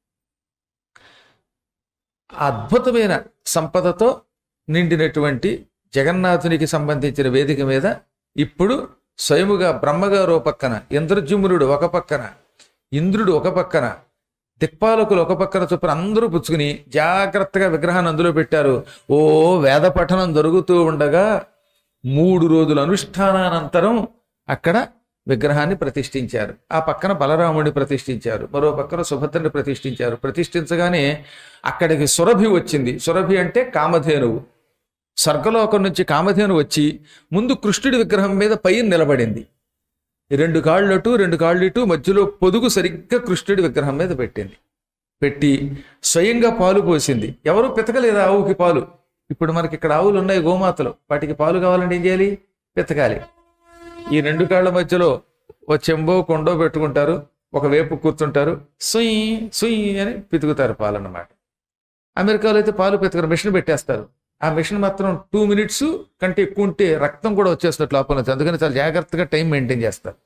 ఆ అద్భుతమైన సంపదతో నిండినటువంటి జగన్నాథునికి సంబంధించిన వేదిక మీద ఇప్పుడు స్వయముగా బ్రహ్మగారు ఒక పక్కన ఇంద్రజుమ్నుడు ఒక పక్కన ఇంద్రుడు ఒక పక్కన దిక్పాలకులు ఒక పక్కన చొప్పున అందరూ పుచ్చుకుని జాగ్రత్తగా విగ్రహాన్ని అందులో పెట్టారు ఓ వేద పఠనం జరుగుతూ ఉండగా మూడు రోజుల అనుష్ఠానానంతరం అక్కడ విగ్రహాన్ని ప్రతిష్ఠించారు ఆ పక్కన బలరాముడిని ప్రతిష్ఠించారు మరో పక్కన సుభద్రని ప్రతిష్ఠించారు ప్రతిష్ఠించగానే అక్కడికి సురభి వచ్చింది సురభి అంటే కామధేనువు స్వర్గలోకం నుంచి కామధేను వచ్చి ముందు కృష్ణుడి విగ్రహం మీద పైన నిలబడింది రెండు కాళ్ళు అటు రెండు కాళ్ళు ఇటు మధ్యలో పొదుగు సరిగ్గా కృష్ణుడి విగ్రహం మీద పెట్టింది పెట్టి స్వయంగా పాలు పోసింది ఎవరు పితకలేదు ఆవుకి పాలు ఇప్పుడు మనకి ఇక్కడ ఆవులు ఉన్నాయి గోమాతలు వాటికి పాలు కావాలంటే ఏం చేయాలి పితకాలి ఈ రెండు కాళ్ళ మధ్యలో ఓ చెంబో కొండో పెట్టుకుంటారు ఒక వేపు కూర్చుంటారు సుయ్ సుయ్ అని పితుకుతారు పాలు అన్నమాట అమెరికాలో అయితే పాలు పితకరు మిషన్ పెట్టేస్తారు ఆ మిషన్ మాత్రం టూ మినిట్స్ కంటే ఎక్కువ ఉంటే రక్తం కూడా వచ్చేస్తున్నట్టు లోపల నుంచి అందుకని చాలా జాగ్రత్తగా టైం మెయింటైన్ చేస్తారు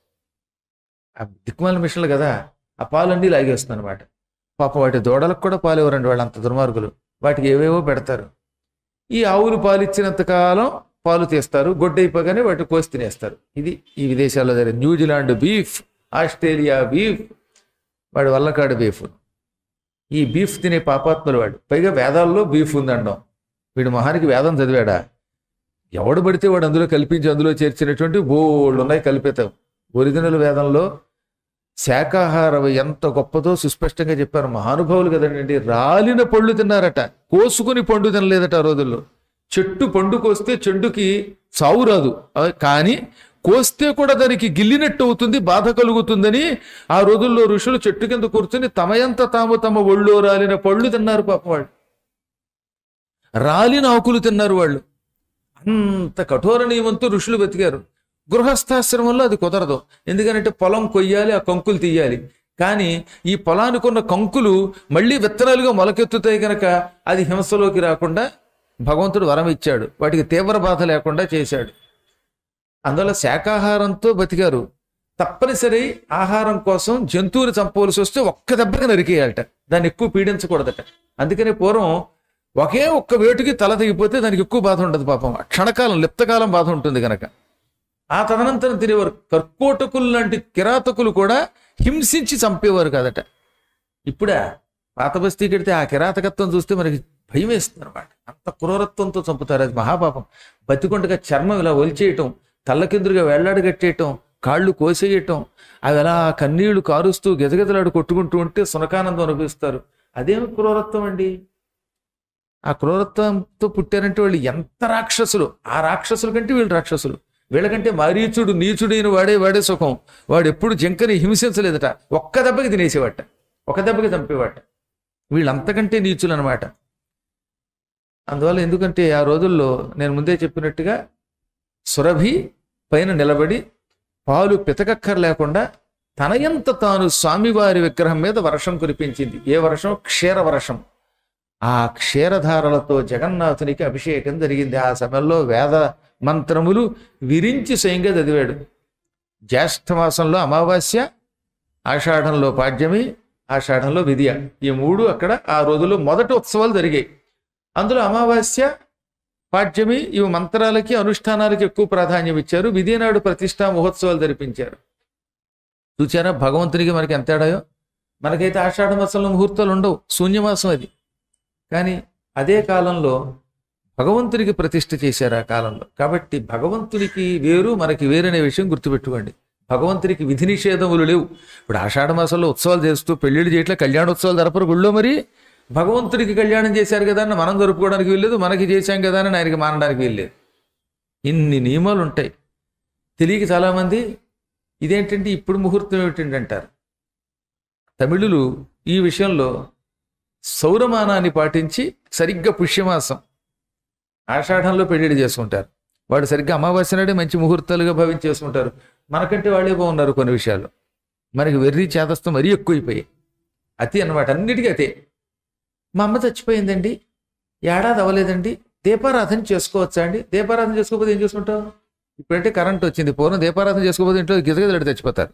ఆ దిక్కుమాల మిషన్లు కదా ఆ పాలన్నీ లాగేస్తుంది అనమాట పాపం వాటి దూడలకు కూడా పాలు ఇవ్వరండి వాళ్ళు అంత దుర్మార్గులు వాటికి ఏవేవో పెడతారు ఈ ఆవులు పాలు ఇచ్చినంత కాలం పాలు తీస్తారు గొడ్డైపోగానే వాటిని కోసి తినేస్తారు ఇది ఈ విదేశాల్లో జరిగే న్యూజిలాండ్ బీఫ్ ఆస్ట్రేలియా బీఫ్ వాడి వల్లకాడు బీఫ్ ఈ బీఫ్ తినే పాపాత్ములు వాడు పైగా వేదాల్లో బీఫ్ ఉందండం వీడు మహానికి వేదం చదివాడా ఎవడు పడితే వాడు అందులో కల్పించి అందులో చేర్చినటువంటి బోళ్ళు ఉన్నాయి కల్పితం ఒరిజినల్ వేదంలో శాకాహారం ఎంత గొప్పదో సుస్పష్టంగా చెప్పారు మహానుభావులు కదండి రాలిన పళ్ళు తిన్నారట కోసుకుని పండు తినలేదట ఆ రోజుల్లో చెట్టు పండు కోస్తే చెట్టుకి చావు రాదు ఆ, కానీ కోస్తే కూడా దానికి గిల్లినట్టు అవుతుంది బాధ కలుగుతుందని ఆ రోజుల్లో ఋషులు చెట్టు కింద కూర్చుని తమయంత తాము తమ ఒళ్ళో రాలిన పళ్ళు తిన్నారు పాప వాళ్ళు రాలిన ఆకులు తిన్నారు వాళ్ళు అంత కఠోర నియమంతో ఋషులు బతికారు గృహస్థాశ్రమంలో అది కుదరదు ఎందుకంటే పొలం కొయ్యాలి ఆ కంకులు తీయాలి కానీ ఈ పొలానికి ఉన్న కంకులు మళ్ళీ విత్తనాలుగా మొలకెత్తుతాయి గనక అది హింసలోకి రాకుండా భగవంతుడు వరం ఇచ్చాడు వాటికి తీవ్ర బాధ లేకుండా చేశాడు అందువల్ల శాకాహారంతో బతికారు తప్పనిసరి ఆహారం కోసం జంతువుని చంపవలసి వస్తే ఒక్క దెబ్బకి నరికేయాలట దాన్ని ఎక్కువ పీడించకూడదట అందుకని పూర్వం ఒకే ఒక్క వేటుకి తల తెగిపోతే దానికి ఎక్కువ బాధ ఉండదు పాపం ఆ క్షణకాలం లిప్తకాలం బాధ ఉంటుంది గనక ఆ తదనంతరం తినేవారు కర్కోటకులు లాంటి కిరాతకులు కూడా హింసించి చంపేవారు కాదట ఇప్పుడా పాత బస్తీ కడితే ఆ కిరాతకత్వం చూస్తే మనకి భయం వేస్తుంది అనమాట అంత క్రూరత్వంతో చంపుతారు అది మహాపాపం బతికొండగా చర్మం ఇలా ఒలిచేయటం తల్లకిందులుగా వేళ్లాడి కట్టేయటం కాళ్ళు కోసేయటం అవి అలా కన్నీళ్లు కారుస్తూ గెజగెజలాడు కొట్టుకుంటూ ఉంటే సునకానందం అనిపిస్తారు అదేమి క్రూరత్వం అండి ఆ క్రూరత్వంతో పుట్టారంటే వాళ్ళు ఎంత రాక్షసులు ఆ రాక్షసుల కంటే వీళ్ళు రాక్షసులు వీళ్ళకంటే మారీచుడు నీచుడైన వాడే వాడే సుఖం వాడు ఎప్పుడు జంకని హింసించలేదట ఒక్క దెబ్బకి తినేసేవాట ఒక దెబ్బకి చంపేవాట వీళ్ళంతకంటే నీచులు అనమాట అందువల్ల ఎందుకంటే ఆ రోజుల్లో నేను ముందే చెప్పినట్టుగా సురభి పైన నిలబడి పాలు పితకక్కర లేకుండా తనయంత తాను స్వామివారి విగ్రహం మీద వర్షం కురిపించింది ఏ వర్షం క్షీర వర్షం ఆ క్షీరధారలతో జగన్నాథునికి అభిషేకం జరిగింది ఆ సమయంలో వేద మంత్రములు విరించి స్వయంగా చదివాడు జ్యేష్ఠ మాసంలో అమావాస్య ఆషాఢంలో పాడ్యమి ఆషాఢంలో విధియ ఈ మూడు అక్కడ ఆ రోజుల్లో మొదటి ఉత్సవాలు జరిగాయి అందులో అమావాస్య పాడ్యమి ఇవి మంత్రాలకి అనుష్ఠానాలకి ఎక్కువ ప్రాధాన్యం ఇచ్చారు విధి నాడు ప్రతిష్టా మహోత్సవాలు జరిపించారు చూచారా భగవంతునికి మనకి ఎంత తేడాయో మనకైతే ఆషాఢ మాసంలో ముహూర్తాలు ఉండవు శూన్యమాసం అది కానీ అదే కాలంలో భగవంతునికి ప్రతిష్ఠ చేశారు ఆ కాలంలో కాబట్టి భగవంతునికి వేరు మనకి వేరనే విషయం గుర్తుపెట్టుకోండి భగవంతునికి విధి నిషేధములు లేవు ఇప్పుడు ఆషాఢ మాసంలో ఉత్సవాలు చేస్తూ పెళ్లిళ్ళు చేయట్లే కళ్యాణోత్సవాలు జరపరు గుళ్ళో మరి భగవంతుడికి కళ్యాణం చేశారు కదా అని మనం జరుపుకోవడానికి వీల్లేదు మనకి చేశాం కదా అని ఆయనకి మానడానికి వీల్లేదు ఇన్ని నియమాలు ఉంటాయి తెలియక చాలామంది ఇదేంటంటే ఇప్పుడు ముహూర్తం ఏమిటండి అంటారు తమిళులు ఈ విషయంలో సౌరమానాన్ని పాటించి సరిగ్గా పుష్యమాసం ఆషాఢంలో పెళ్లిళ్ళు చేసుకుంటారు వాడు సరిగ్గా అమావాస్య నాడే మంచి ముహూర్తాలుగా భావించి చేసుకుంటారు మనకంటే వాళ్ళే బాగున్నారు కొన్ని విషయాల్లో మనకి వెర్రి చేతస్థం మరీ ఎక్కువైపోయాయి అతి అన్నమాట అన్నిటికీ అతే మా అమ్మ చచ్చిపోయిందండి ఏడాది అవ్వలేదండి దీపారాధన చేసుకోవచ్చా అండి దీపారాధన చేసుకోకపోతే ఏం చేసుకుంటావు ఇప్పుడంటే కరెంట్ వచ్చింది పూర్వం దీపారాధన చేసుకోకపోతే ఇంట్లో గిజగజలడి చచ్చిపోతారు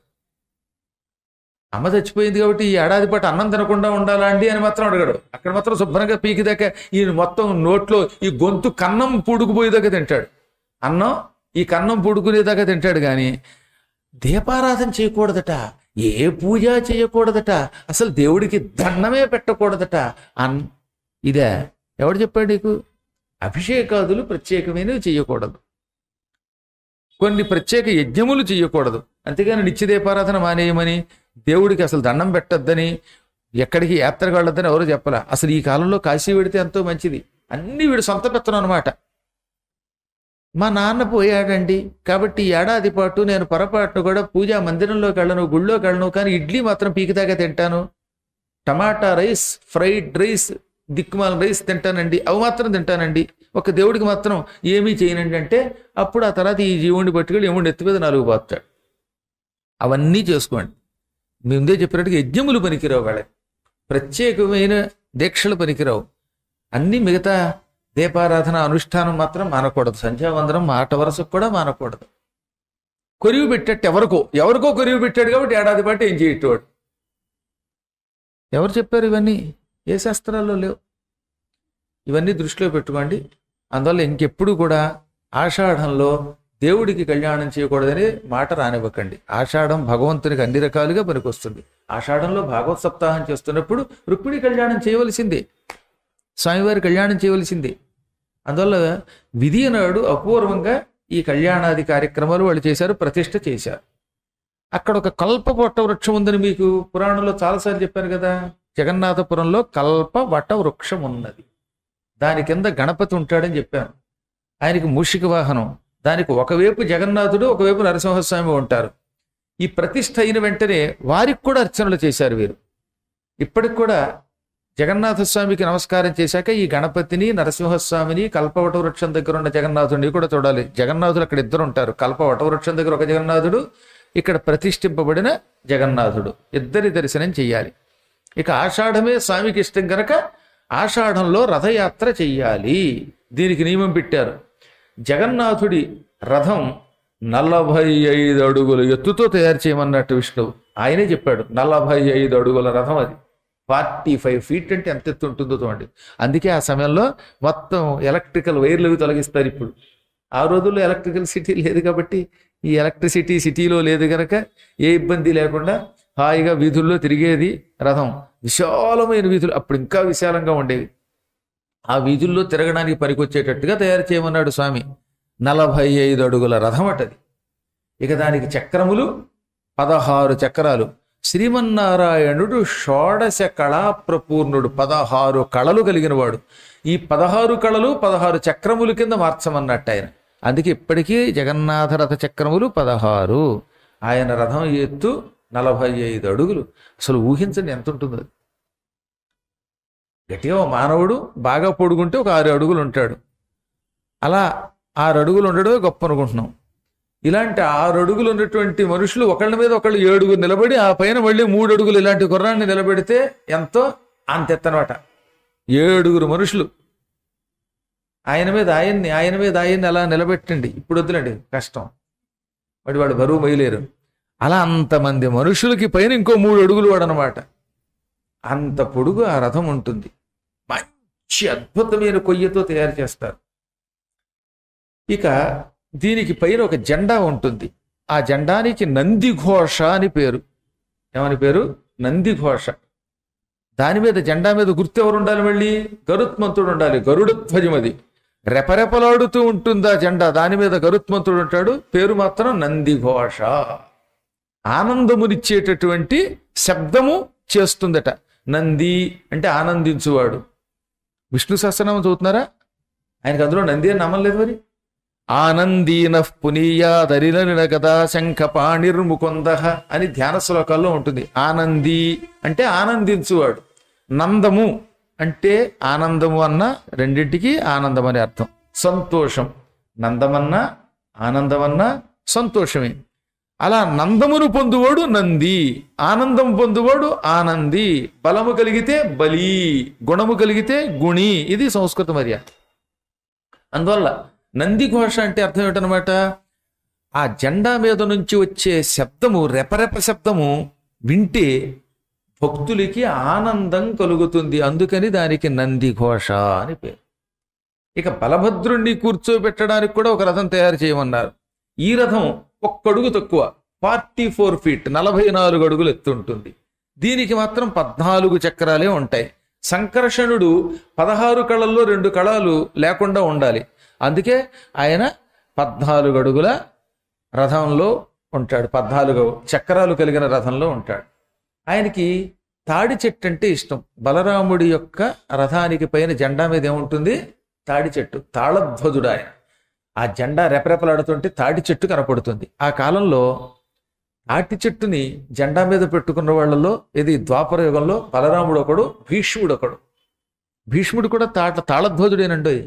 అమ్మ చచ్చిపోయింది కాబట్టి ఈ ఏడాది పాటు అన్నం తినకుండా ఉండాలా అండి అని మాత్రం అడగడు అక్కడ మాత్రం శుభ్రంగా పీకిదాకా ఈ మొత్తం నోట్లో ఈ గొంతు కన్నం పూడుకుపోయేదాకా తింటాడు అన్నం ఈ కన్నం పూడుకునేదాకా తింటాడు కానీ దీపారాధన చేయకూడదట ఏ పూజ చేయకూడదట అసలు దేవుడికి దండమే పెట్టకూడదట అన్ ఇదే ఎవడు చెప్పాడు నీకు అభిషేకాదులు ప్రత్యేకమైనవి చేయకూడదు కొన్ని ప్రత్యేక యజ్ఞములు చేయకూడదు అంతేగాని నిత్య దీపారాధన మానేయమని దేవుడికి అసలు దండం పెట్టద్దని ఎక్కడికి యాత్రకు వెళ్ళొద్దని ఎవరు చెప్పలే అసలు ఈ కాలంలో కాశీ పెడితే ఎంతో మంచిది అన్ని వీడు సొంత పెత్తనం అనమాట మా నాన్న పోయాడండి కాబట్టి ఈ ఏడాది పాటు నేను పొరపాటును కూడా పూజా మందిరంలోకి వెళ్ళను గుళ్ళోకి వెళ్ళను కానీ ఇడ్లీ మాత్రం పీకిదాకా తింటాను టమాటా రైస్ ఫ్రైడ్ రైస్ దిక్కుమాల రైస్ తింటానండి అవి మాత్రం తింటానండి ఒక దేవుడికి మాత్రం ఏమీ చేయనండి అంటే అప్పుడు ఆ తర్వాత ఈ జీవుడిని పట్టుకెళ్ళి ఏముండి ఎత్తి మీద నాలుగు పోతాడు అవన్నీ చేసుకోండి మీ ముందే చెప్పినట్టుగా యజ్ఞములు పనికిరావు వాళ్ళకి ప్రత్యేకమైన దీక్షలు పనికిరావు అన్ని మిగతా దీపారాధన అనుష్ఠానం మాత్రం మానకూడదు సంధ్యావందనం మాట వరుసకు కూడా మానకూడదు కొరివి పెట్టేట్టు ఎవరికో ఎవరికో కొరివి పెట్టాడు కాబట్టి ఏడాది పాటు ఏం చేయటోడు ఎవరు చెప్పారు ఇవన్నీ ఏ శాస్త్రాల్లో లేవు ఇవన్నీ దృష్టిలో పెట్టుకోండి అందువల్ల ఇంకెప్పుడు కూడా ఆషాఢంలో దేవుడికి కళ్యాణం చేయకూడదని మాట రానివ్వకండి ఆషాఢం భగవంతునికి అన్ని రకాలుగా పనికొస్తుంది ఆషాఢంలో భాగవత సప్తాహం చేస్తున్నప్పుడు రుక్మిణి కళ్యాణం చేయవలసిందే స్వామివారి కళ్యాణం చేయవలసిందే అందువల్ల విధి నాడు అపూర్వంగా ఈ కళ్యాణాది కార్యక్రమాలు వాళ్ళు చేశారు ప్రతిష్ఠ చేశారు అక్కడ ఒక కల్ప వట వృక్షం ఉందని మీకు పురాణంలో చాలాసార్లు చెప్పాను కదా జగన్నాథపురంలో కల్ప వట వృక్షం ఉన్నది దాని కింద గణపతి ఉంటాడని చెప్పాను ఆయనకి మూషిక వాహనం దానికి ఒకవైపు జగన్నాథుడు ఒకవైపు నరసింహస్వామి ఉంటారు ఈ ప్రతిష్ఠ అయిన వెంటనే వారికి కూడా అర్చనలు చేశారు వీరు ఇప్పటికి కూడా జగన్నాథ స్వామికి నమస్కారం చేశాక ఈ గణపతిని నరసింహస్వామిని కల్పవట వృక్షం దగ్గర ఉన్న జగన్నాథుడిని కూడా చూడాలి జగన్నాథుడు అక్కడ ఇద్దరు ఉంటారు కల్పవట వృక్షం దగ్గర ఒక జగన్నాథుడు ఇక్కడ ప్రతిష్ఠింపబడిన జగన్నాథుడు ఇద్దరి దర్శనం చెయ్యాలి ఇక ఆషాఢమే స్వామికి ఇష్టం కనుక ఆషాఢంలో రథయాత్ర చెయ్యాలి దీనికి నియమం పెట్టారు జగన్నాథుడి రథం నలభై ఐదు అడుగుల ఎత్తుతో తయారు చేయమన్నట్టు విష్ణువు ఆయనే చెప్పాడు నలభై ఐదు అడుగుల రథం అది ఫార్టీ ఫైవ్ ఫీట్ అంటే ఎంత ఎత్తు ఉంటుందో చూడండి అందుకే ఆ సమయంలో మొత్తం ఎలక్ట్రికల్ వైర్లు అవి తొలగిస్తారు ఇప్పుడు ఆ రోజుల్లో ఎలక్ట్రికల్ సిటీ లేదు కాబట్టి ఈ ఎలక్ట్రిసిటీ సిటీలో లేదు కనుక ఏ ఇబ్బంది లేకుండా హాయిగా వీధుల్లో తిరిగేది రథం విశాలమైన వీధులు అప్పుడు ఇంకా విశాలంగా ఉండేవి ఆ వీధుల్లో తిరగడానికి పనికొచ్చేటట్టుగా తయారు చేయమన్నాడు స్వామి నలభై ఐదు అడుగుల రథం అటది ఇక దానికి చక్రములు పదహారు చక్రాలు శ్రీమన్నారాయణుడు షోడశ కళాప్రపూర్ణుడు పదహారు కళలు కలిగినవాడు ఈ పదహారు కళలు పదహారు చక్రముల కింద మార్చమన్నట్టు ఆయన అందుకే ఇప్పటికీ జగన్నాథ రథ చక్రములు పదహారు ఆయన రథం ఎత్తు నలభై ఐదు అడుగులు అసలు ఊహించండి ఎంత ఉంటుందో అది. గట్టిగా ఓ మానవుడు బాగా పొడుగుంటే ఒక ఆరు అడుగులు ఉంటాడు అలా ఆరు అడుగులు ఉండడమే గొప్ప అనుకుంటున్నాం ఇలాంటి ఆరు అడుగులు ఉన్నటువంటి మనుషులు ఒకళ్ళ మీద ఒకళ్ళు ఏడుగురు నిలబడి ఆ పైన మళ్ళీ మూడు అడుగులు ఇలాంటి గుర్రాన్ని నిలబెడితే ఎంతో అంతెత్తనమాట ఏడుగురు మనుషులు ఆయన మీద ఆయన్ని ఆయన మీద ఆయన్ని అలా నిలబెట్టండి ఇప్పుడు వద్దులండి కష్టం వాడి వాడు బరువు మొయ్యలేరు అలా అంతమంది మనుషులకి పైన ఇంకో మూడు అడుగులు వాడు అనమాట అంత పొడుగు ఆ రథం ఉంటుంది మంచి అద్భుతమైన కొయ్యతో తయారు చేస్తారు ఇక దీనికి పైన ఒక జెండా ఉంటుంది ఆ జెండానికి నందిఘోష అని పేరు ఏమని పేరు నందిఘోష దాని మీద జెండా మీద గుర్తు ఎవరు ఉండాలి మళ్ళీ గరుత్మంతుడు ఉండాలి గరుడ ధ్వజం అది రెపరెపలాడుతూ ఉంటుంది ఆ జెండా దాని మీద గరుత్మంతుడు ఉంటాడు పేరు మాత్రం నందిఘోష ఆనందమునిచ్చేటటువంటి శబ్దము చేస్తుందట నంది అంటే ఆనందించువాడు విష్ణు సహస్రనామం చదువుతున్నారా ఆయనకు అందులో నంది అని నమ్మలేదు మరి ఆనందీన పునీయాదరిన గదా శంఖ పాణిర్ముకుంద అని ధ్యాన శ్లోకాల్లో ఉంటుంది ఆనంది అంటే ఆనందించువాడు నందము అంటే ఆనందము అన్న రెండింటికి ఆనందం అని అర్థం సంతోషం నందమన్నా ఆనందమన్నా సంతోషమే అలా నందమును పొందువాడు నంది ఆనందం పొందువాడు ఆనంది బలము కలిగితే బలి గుణము కలిగితే గుణి ఇది సంస్కృత మర్యాద అందువల్ల నంది ఘోష అంటే అర్థం ఏంటనమాట ఆ జెండా మీద నుంచి వచ్చే శబ్దము రెపరెప శబ్దము వింటే భక్తులకి ఆనందం కలుగుతుంది అందుకని దానికి నంది ఘోష అని పేరు ఇక బలభద్రుణ్ణి కూర్చోబెట్టడానికి కూడా ఒక రథం తయారు చేయమన్నారు ఈ రథం ఒక్కడుగు తక్కువ ఫార్టీ ఫోర్ ఫీట్ నలభై నాలుగు అడుగులు ఎత్తు ఉంటుంది దీనికి మాత్రం పద్నాలుగు చక్రాలే ఉంటాయి సంకర్షణుడు పదహారు కళల్లో రెండు కళలు లేకుండా ఉండాలి అందుకే ఆయన పద్నాలుగు అడుగుల రథంలో ఉంటాడు పద్నాలుగు చక్రాలు కలిగిన రథంలో ఉంటాడు ఆయనకి తాడి చెట్టు అంటే ఇష్టం బలరాముడి యొక్క రథానికి పైన జెండా మీద ఏముంటుంది తాడి చెట్టు తాళధ్వజుడు ఆయన ఆ జెండా రెపరెపలాడుతుంటే తాటి చెట్టు కనపడుతుంది ఆ కాలంలో తాటి చెట్టుని జెండా మీద పెట్టుకున్న వాళ్ళలో ఇది ద్వాపర యుగంలో బలరాముడు ఒకడు భీష్ముడు ఒకడు భీష్ముడు కూడా తాట తాళధ్వజుడేనండి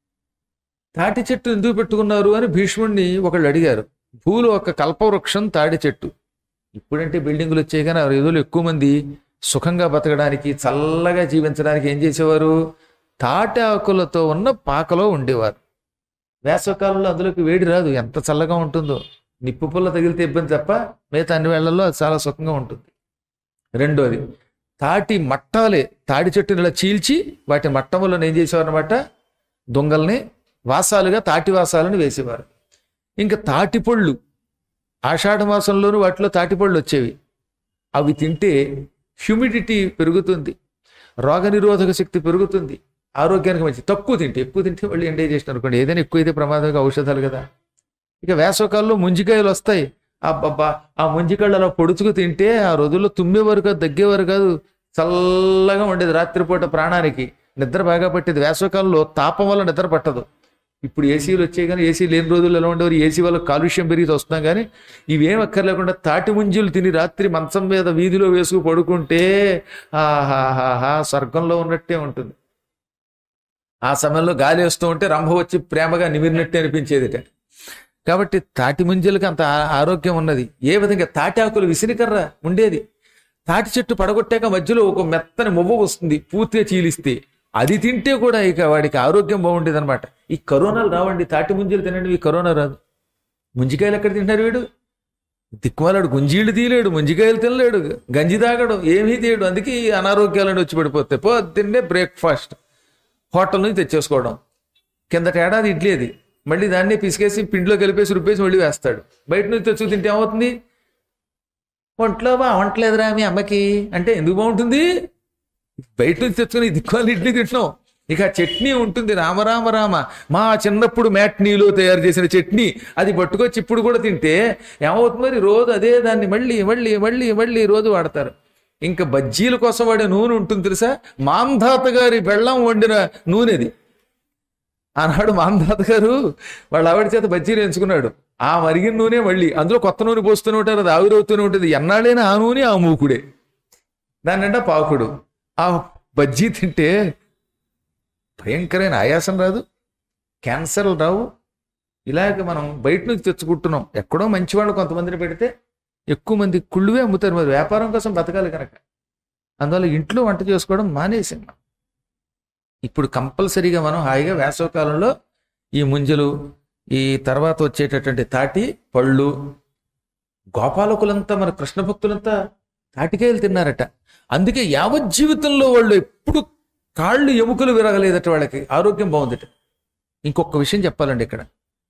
తాటి చెట్టు ఎందుకు పెట్టుకున్నారు అని భీష్ముడిని ఒకళ్ళు అడిగారు భూలో ఒక కల్పవృక్షం తాడి చెట్టు ఇప్పుడంటే బిల్డింగులు వచ్చాయి కానీ ఆ రోజులు ఎక్కువ మంది సుఖంగా బతకడానికి చల్లగా జీవించడానికి ఏం చేసేవారు తాటి ఆకులతో ఉన్న పాకలో ఉండేవారు వేసవకాలంలో అందులోకి వేడి రాదు ఎంత చల్లగా ఉంటుందో నిప్పు పుల్ల తగిలితే ఇబ్బంది తప్ప మిగతా అన్ని వేళ్లలో అది చాలా సుఖంగా ఉంటుంది రెండోది తాటి మట్టాలే తాడి చెట్టుని ఇలా చీల్చి వాటి మట్టములను ఏం చేసేవారు అనమాట దొంగల్ని వాసాలుగా తాటి వాసాలను వేసేవారు ఇంకా తాటి పళ్ళు ఆషాఢ మాసంలోనూ వాటిలో తాటి పళ్ళు వచ్చేవి అవి తింటే హ్యూమిడిటీ పెరుగుతుంది రోగనిరోధక శక్తి పెరుగుతుంది ఆరోగ్యానికి మంచి తక్కువ తింటే ఎక్కువ తింటే మళ్ళీ ఎంజాయ్ చేసిన అనుకోండి ఏదైనా ఎక్కువ అయితే ప్రమాదంగా ఔషధాలు కదా ఇక వేసవకాలంలో ముంజికాయలు వస్తాయి అబ్బబ్బా ఆ ముంజికాయలు అలా పొడుచుకు తింటే ఆ రోజుల్లో తుమ్మేవారు కాదు దగ్గేవారు కాదు చల్లగా ఉండేది రాత్రిపూట ప్రాణానికి నిద్ర బాగా పట్టేది వేసవకాలంలో తాపం వల్ల నిద్ర పట్టదు ఇప్పుడు ఏసీలు వచ్చాయి కానీ ఏసీ లేని రోజుల్లో ఎలా ఉండేవారు ఏసీ వల్ల కాలుష్యం పెరిగి వస్తున్నాం కానీ ఇవేం అక్కర్లేకుండా తాటి ముంజులు తిని రాత్రి మంచం మీద వీధిలో వేసుకు పడుకుంటే ఆహాహాహా స్వర్గంలో ఉన్నట్టే ఉంటుంది ఆ సమయంలో గాలి వేస్తూ ఉంటే రంభ వచ్చి ప్రేమగా నిమిరినట్టే అనిపించేదిట కాబట్టి తాటి ముంజలకి అంత ఆ- ఆరోగ్యం ఉన్నది ఏ విధంగా తాటి ఆకులు విసిరికర్ర ఉండేది తాటి చెట్టు పడగొట్టాక మధ్యలో ఒక మెత్తని మొవ్వ వస్తుంది పూర్తిగా చీలిస్తే అది తింటే కూడా ఇక వాడికి ఆరోగ్యం బాగుండేది అనమాట ఈ కరోనాలు రావండి తాటి ముంజలు తినండి ఈ కరోనా రాదు ముంజికాయలు ఎక్కడ తింటారు వీడు దిక్కుమాలాడు గుంజీళ్ళు తీయలేడు ముంజికాయలు తినలేడు గంజి తాగడు ఏమీ తీయడు అందుకే ఈ అనారోగ్యాలను వచ్చి పడిపోతాయి పో తిండే బ్రేక్ఫాస్ట్ హోటల్ నుంచి తెచ్చేసుకోవడం కిందటి ఏడాది ఇడ్లీ అది మళ్ళీ దాన్ని పిసికేసి పిండిలో కలిపేసి రుబ్బేసి మళ్ళీ వేస్తాడు బయట నుంచి తెచ్చు తింటే ఏమవుతుంది ఒంట్లో బాగుంటలేదురా మీ అమ్మకి అంటే ఎందుకు బాగుంటుంది బయట నుంచి తెచ్చుకుని దిక్కుమాలి ఇడ్లీ తింటున్నాం ఇక చట్నీ ఉంటుంది రామరామ రామ మా చిన్నప్పుడు మ్యాట్నీలో తయారు చేసిన చట్నీ అది పట్టుకొచ్చి ఇప్పుడు కూడా తింటే ఏమవుతుంది మరి రోజు అదే దాన్ని మళ్ళీ మళ్ళీ మళ్ళీ మళ్ళీ రోజు వాడతారు ఇంకా బజ్జీల కోసం వాడే నూనె ఉంటుంది తెలుసా మాంధాత గారి బెల్లం వండిన నూనెది ఆనాడు మాంధాత గారు వాళ్ళ ఆవిడ చేత బజ్జీలు ఎంచుకున్నాడు ఆ మరిగిన నూనె మళ్ళీ అందులో కొత్త నూనె పోస్తూనే ఉంటారు అది ఆవిరవుతూనే ఉంటుంది ఎన్నాళ్ళైనా ఆ నూనె ఆ మూకుడే దాని నిండా పాకుడు ఆ బజ్జీ తింటే భయంకరమైన ఆయాసం రాదు క్యాన్సర్లు రావు ఇలాగ మనం బయట నుంచి తెచ్చుకుంటున్నాం ఎక్కడో మంచి వాళ్ళు కొంతమందిని పెడితే ఎక్కువ మంది కుళ్ళువే అమ్ముతారు మరి వ్యాపారం కోసం బతకాలి కనుక అందువల్ల ఇంట్లో వంట చేసుకోవడం మానేసాం మనం. ఇప్పుడు కంపల్సరీగా మనం హాయిగా వేసవకాలంలో ఈ ముంజలు ఈ తర్వాత వచ్చేటటువంటి తాటి పళ్ళు గోపాలకులంతా మన కృష్ణ భక్తులంతా తాటికాయలు తిన్నారట అందుకే యావత్ జీవితంలో వాళ్ళు ఎప్పుడు కాళ్ళు ఎముకలు విరగలేదట వాళ్ళకి ఆరోగ్యం బాగుందట ఇంకొక విషయం చెప్పాలండి ఇక్కడ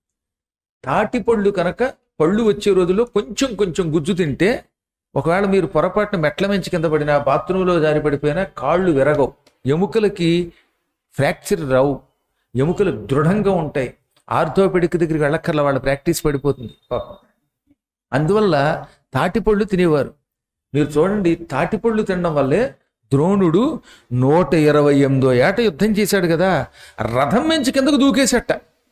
తాటి పళ్ళు కనుక పళ్ళు వచ్చే రోజుల్లో కొంచెం కొంచెం గుజ్జు తింటే ఒకవేళ మీరు పొరపాటున మెట్ల మించి కింద పడినా బాత్రూంలో జారి పడిపోయినా కాళ్ళు విరగవు ఎముకలకి ఫ్రాక్చర్ రావు ఎముకలు దృఢంగా ఉంటాయి ఆర్థోపెడిక్ దగ్గరికి వెళ్ళక్కర్ల వాళ్ళ ప్రాక్టీస్ పడిపోతుంది పాపం అందువల్ల తాటిపళ్ళు తినేవారు మీరు చూడండి తాటిపళ్ళు తినడం వల్లే ద్రోణుడు నూట ఇరవై ఎనిమిదో ఏట యుద్ధం చేశాడు కదా రథం మించి కిందకు దూకేసట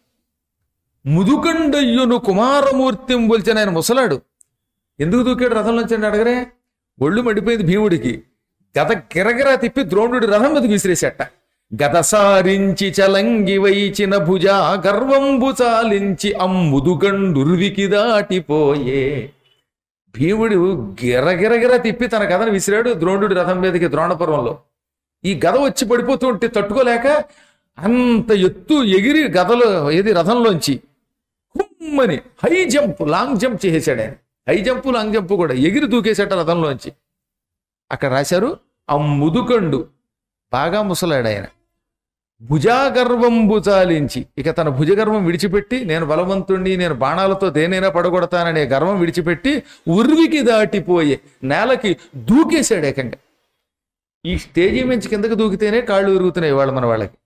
ముదుకండయ్యును కుమారమూర్తిం పోల్చిన ఆయన ముసలాడు ఎందుకు దూకాడు రథంలోంచి అని అడగరే ఒళ్ళు మడిపోయింది భీముడికి గద గిరగిరా తిప్పి ద్రోణుడి రథం మీదకి విసిరేసేట గద సారించి చలంగి వైచిన భుజా గర్వంబు చాలించి అమ్ముదుగండురువికి దాటిపోయే భీముడు గిరగిరగిర తిప్పి తన గదను విసిరాడు ద్రోణుడి రథం మీదకి ద్రోణపర్వంలో ఈ గద వచ్చి పడిపోతూ ఉంటే తట్టుకోలేక అంత ఎత్తు ఎగిరి గదలో ఏది రథంలోంచి హుమ్మని హై జంప్ లాంగ్ జంప్ చేసేసాడు ఆయన హై జంప్ లాంగ్ జంప్ కూడా ఎగిరి దూకేసాట రథంలోంచి అక్కడ రాశారు ఆ ముదుకండు బాగా ముసలాడు ఆయన భుజాగర్వంబు చాలించి ఇక తన భుజగర్వం విడిచిపెట్టి నేను బలవంతుణ్ణి నేను బాణాలతో దేనైనా పడగొడతాననే గర్వం విడిచిపెట్టి ఉర్వికి దాటిపోయే నేలకి దూకేశాడు ఏకంగా ఈ స్టేజీ మించి కిందకి దూకితేనే కాళ్ళు ఉరుగుతున్నాయి వాళ్ళు మన వాళ్ళకి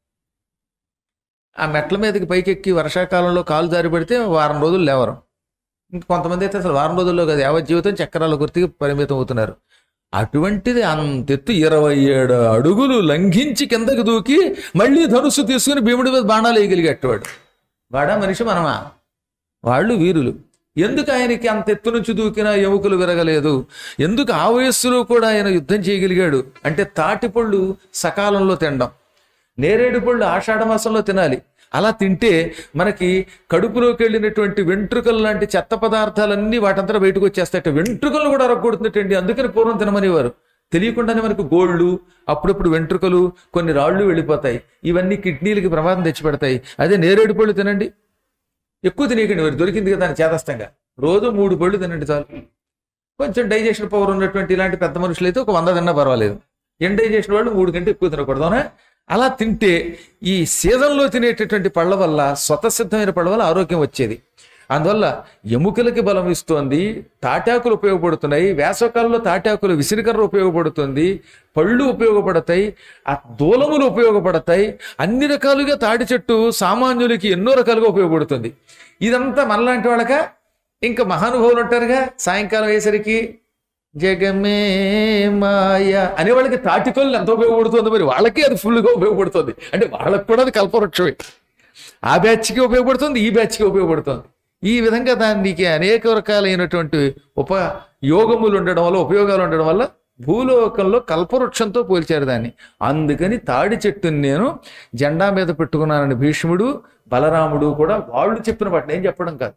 ఆ మెట్ల మీదకి పైకెక్కి వర్షాకాలంలో కాలు జారి పడితే వారం రోజులు లేవరు ఇంక కొంతమంది అయితే అసలు వారం రోజుల్లో కాదు యావత్ జీవితం చక్రాల గుర్తికి పరిమితం అవుతున్నారు అటువంటిది అంతెత్తు ఇరవై ఏడు అడుగులు లంఘించి కిందకి దూకి మళ్ళీ ధనుస్సు తీసుకుని భీముడి మీద బాణాలు వేయగలిగేటవాడు వాడా మనిషి మనమా వాళ్ళు వీరులు ఎందుకు ఆయనకి అంత ఎత్తు నుంచి దూకినా ఎముకలు విరగలేదు ఎందుకు ఆ వయస్సులో కూడా ఆయన యుద్ధం చేయగలిగాడు అంటే తాటిపళ్ళు సకాలంలో తినడం నేరేడు పళ్ళు ఆషాఢ మాసంలో తినాలి అలా తింటే మనకి కడుపులోకి వెళ్ళినటువంటి వెంట్రుకలు లాంటి చెత్త పదార్థాలన్నీ వాటంతా బయటకు వచ్చేస్తాయట వెంట్రుకలు కూడా రగ్గొడుతున్నట్టండి అందుకని పూర్వం తినమనేవారు తెలియకుండానే మనకు గోళ్ళు అప్పుడప్పుడు వెంట్రుకలు కొన్ని రాళ్ళు వెళ్ళిపోతాయి ఇవన్నీ కిడ్నీలకి ప్రమాదం తెచ్చిపెడతాయి అదే నేరేడు పళ్ళు తినండి ఎక్కువ తినేయకండి మరి దొరికింది కదా అని చేదస్తంగా రోజు మూడు పళ్ళు తినండి చాలు కొంచెం డైజెషన్ పవర్ ఉన్నటువంటి ఇలాంటి పెద్ద మనుషులు అయితే ఒక వంద తిన్నా పర్వాలేదు ఎండైజేషన్ వాళ్ళు మూడు కంటే ఎక్కువ తినకూడదు అవునా అలా తింటే ఈ సీజన్లో తినేటటువంటి పళ్ళ వల్ల స్వతసిద్ధమైన పళ్ళ వల్ల ఆరోగ్యం వచ్చేది అందువల్ల ఎముకలకి బలం ఇస్తోంది తాటాకులు ఉపయోగపడుతున్నాయి వేసవకాలంలో తాటాకులు విసిరికర్ర ఉపయోగపడుతుంది పళ్ళు ఉపయోగపడతాయి ఆ దూలములు ఉపయోగపడతాయి అన్ని రకాలుగా తాటి చెట్టు సామాన్యులకి ఎన్నో రకాలుగా ఉపయోగపడుతుంది ఇదంతా మనలాంటి వాళ్ళక ఇంకా మహానుభావులు ఉంటారుగా సాయంకాలం అయ్యేసరికి జగమే మాయ అనే వాళ్ళకి తాటికొల్లు ఎంత ఉపయోగపడుతుంది మరి వాళ్ళకి అది ఫుల్గా ఉపయోగపడుతుంది అంటే వాళ్ళకి కూడా అది కల్పవృక్షమే ఆ బ్యాచ్కి ఉపయోగపడుతుంది ఈ బ్యాచ్కి ఉపయోగపడుతుంది ఈ విధంగా దానికి అనేక రకాలైనటువంటి ఉపయోగములు ఉండడం వల్ల ఉపయోగాలు ఉండడం వల్ల భూలోకంలో కల్పవృక్షంతో పోల్చారు దాన్ని అందుకని తాడి చెట్టుని నేను జెండా మీద పెట్టుకున్నానని భీష్ముడు బలరాముడు కూడా వాళ్ళు చెప్పిన వాటిని ఏం చెప్పడం కాదు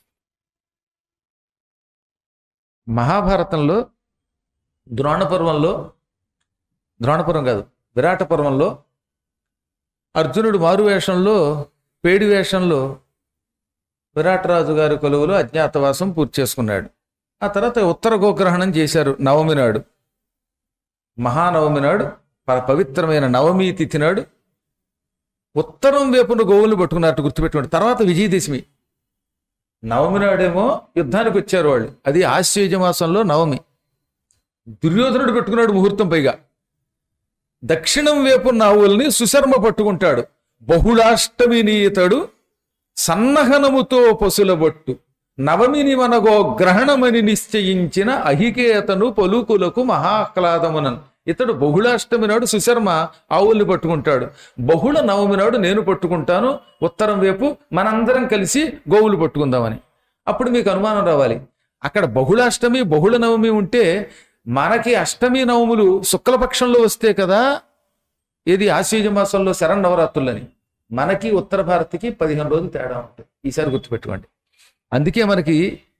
మహాభారతంలో ద్రోణపర్వంలో ద్రోణపర్వం కాదు విరాట పర్వంలో అర్జునుడు మారు వేషంలో పేడి వేషంలో విరాటరాజు గారి కొలువులో అజ్ఞాతవాసం పూర్తి చేసుకున్నాడు ఆ తర్వాత ఉత్తర గోగ్రహణం చేశారు నవమి నాడు మహానవమి నాడు ప- పవిత్రమైన నవమి తిథి నాడు ఉత్తరం వైపున గోవులు పట్టుకున్నట్టు గుర్తుపెట్టుకోండి తర్వాత విజయదశమి నవమి నాడేమో యుద్ధానికి వచ్చారు వాళ్ళు అది ఆశ్వయుజ మాసంలో నవమి దుర్యోధనుడు పెట్టుకున్నాడు ముహూర్తం పైగా దక్షిణం వైపు నావుల్ని సుశర్మ పట్టుకుంటాడు బహుళాష్టమి నీతడు సన్నహనముతో పసులబొట్టు నవమిని మనగో గ్రహణమని నిశ్చయించిన అహికేతను పలుకులకు మహాహ్లాదమునన్ ఇతడు బహుళాష్టమి నాడు సుశర్మ ఆవుల్ని పట్టుకుంటాడు బహుళ నవమి నాడు నేను పట్టుకుంటాను ఉత్తరం వైపు మనందరం కలిసి గోవులు పట్టుకుందామని అప్పుడు మీకు అనుమానం రావాలి అక్కడ బహుళాష్టమి బహుళ నవమి ఉంటే మనకి అష్టమి నవములు శుక్లపక్షంలో వస్తే కదా ఏది ఆశ్వీజ మాసంలో శరణవరాత్రులని మనకి ఉత్తర భారత్కి పదిహేను రోజులు తేడా ఉంటుంది ఈసారి గుర్తుపెట్టుకోండి అందుకే మనకి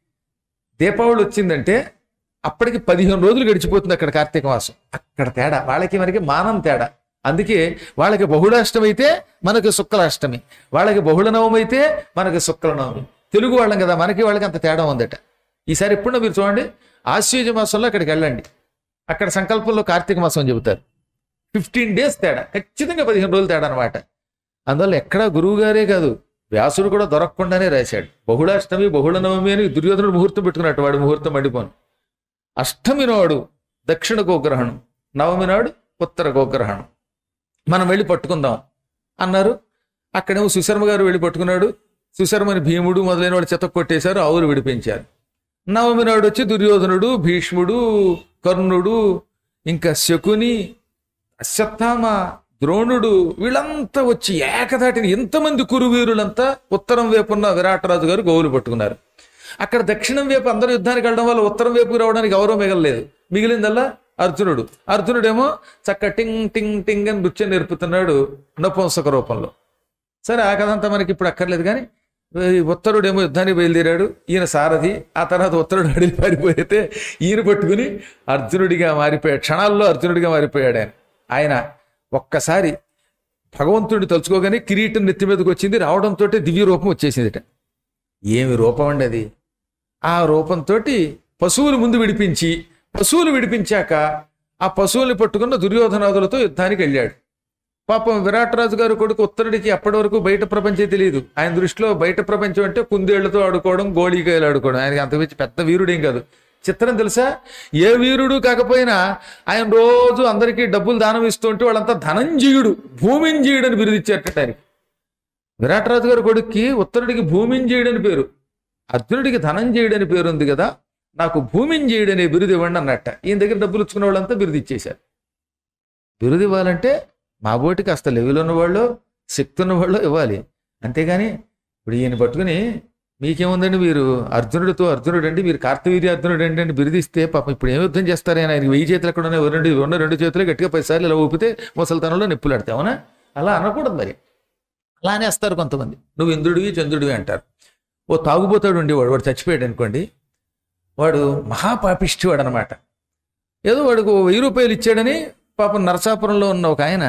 దీపావళి వచ్చిందంటే అప్పటికి పదిహేను రోజులు గడిచిపోతుంది అక్కడ కార్తీక మాసం అక్కడ తేడా వాళ్ళకి మనకి మానం తేడా అందుకే వాళ్ళకి బహుళాష్టమి అయితే మనకి శుక్లాష్టమి వాళ్ళకి బహుళ నవమి అయితే మనకి శుక్ల నవమి తెలుగు వాళ్ళం కదా మనకి వాళ్ళకి అంత తేడా ఉందట ఈసారి ఎప్పుడో మీరు చూడండి ఆశ్వీజ మాసంలో అక్కడికి వెళ్ళండి అక్కడ సంకల్పంలో కార్తీక మాసం అని చెబుతారు ఫిఫ్టీన్ డేస్ తేడా ఖచ్చితంగా పదిహేను రోజులు తేడా అనమాట అందువల్ల ఎక్కడా గురువు గారే కాదు వ్యాసుడు కూడా దొరకకుండానే రాశాడు బహుళాష్టమి బహుళ నవమి అని దుర్యోధనుడు ముహూర్తం పెట్టుకున్నట్టు వాడు ముహూర్తం మండిపోను అష్టమి నాడు దక్షిణ గోగ్రహణం నవమి నాడు ఉత్తర గోగ్రహణం మనం వెళ్ళి పట్టుకుందాం అన్నారు అక్కడేమో సుశర్మ గారు వెళ్ళి పట్టుకున్నాడు సుశర్మని భీముడు మొదలైన వాళ్ళు చెత్త కొట్టేశారు ఆవులు విడిపించారు నవమి నాడు వచ్చి దుర్యోధనుడు భీష్ముడు కర్ణుడు ఇంకా శకుని అశ్వత్థామ ద్రోణుడు వీళ్ళంతా వచ్చి ఏకదాటిని ఎంతమంది కురువీరులంతా ఉత్తరం వైపున్న విరాటరాజు గారు గోవులు పట్టుకున్నారు అక్కడ దక్షిణం వైపు అందరూ యుద్ధానికి వెళ్ళడం వల్ల ఉత్తరం వైపుకి రావడానికి ఎవరో మిగలలేదు మిగిలిందల్లా అర్జునుడు అర్జునుడేమో చక్క టింగ్ టింగ్ టింగ్ అని నృత్యం నేర్పుతున్నాడు నపుంసక రూపంలో సరే ఆ కథ అంతా మనకి ఇప్పుడు అక్కర్లేదు కానీ ఈ ఉత్తరుడేమో యుద్ధానికి బయలుదేరాడు ఈయన సారథి ఆ తర్వాత ఉత్తరుడు అడిగి పారిపోయితే ఈయన పట్టుకుని అర్జునుడిగా మారిపోయాడు క్షణాల్లో అర్జునుడిగా మారిపోయాడు ఆయన ఆయన ఒక్కసారి భగవంతుడిని తలుచుకోగానే కిరీటం నెత్తి మీదకి వచ్చింది రావడంతో దివ్య రూపం వచ్చేసిందిట ఏమి రూపం అండి అది ఆ రూపంతో పశువులు ముందు విడిపించి పశువులు విడిపించాక ఆ పశువుల్ని పట్టుకున్న దుర్యోధనాదులతో యుద్ధానికి వెళ్ళాడు పాపం విరాటరాజు గారు కొడుకు ఉత్తరుడికి అప్పటి వరకు బయట ప్రపంచం తెలియదు ఆయన దృష్టిలో బయట ప్రపంచం అంటే కుందేళ్లతో ఆడుకోవడం గోళీకాయలు ఆడుకోవడం ఆయనకి అంతమించి పెద్ద వీరుడేం కాదు చిత్రం తెలుసా ఏ వీరుడు కాకపోయినా ఆయన రోజు అందరికీ డబ్బులు దానం ఇస్తూ ఉంటే వాళ్ళంతా ధనంజీయుడు భూమింజీయుడు అని బిరుదిచ్చారట ఆయనకి విరాటరాజు గారి కొడుక్కి ఉత్తరుడికి భూమింజీయుడు అని పేరు అర్జునుడికి ధనంజీయుడు అని పేరు ఉంది కదా నాకు భూమింజీయుడు అనే బిరుదు ఇవ్వండి అన్నట్ట ఈయన దగ్గర డబ్బులు ఇచ్చుకున్న వాళ్ళంతా బిరుదు ఇచ్చేశారు బిరుదు ఇవ్వాలంటే మా బోటికి కాస్త లెవెల్ ఉన్న వాళ్ళు శక్తి ఉన్న వాళ్ళు ఇవ్వాలి అంతేగాని ఇప్పుడు ఈయన పట్టుకుని మీకేముందండి మీరు అర్జునుడితో అర్జునుడు అండి మీరు కార్తవీర్య అర్జునుడు అండి అని బిరుదిస్తే పాపం ఇప్పుడు ఏం యుద్ధం చేస్తారు ఆయన ఆయనకి వెయ్యి చేతులు ఎక్కడ ఉన్నాయి రెండు ఉన్న రెండు చేతులు గట్టిగా పదిసార్లు ఇలా ఊపితే ముసలితనంలో నిప్పులాడతాయి అవునా అలా అనకూడదు మరి అలా అనేస్తారు కొంతమంది నువ్వు ఇంద్రుడివి చంద్రుడివి అంటారు ఓ తాగుబోతాడు ఉండేవాడు వాడు చచ్చిపోయాడు అనుకోండి వాడు మహాపాపిష్టి వాడు అనమాట ఏదో వాడికి ఓ వెయ్యి రూపాయలు ఇచ్చాడని పాపం నరసాపురంలో ఉన్న ఒక ఆయన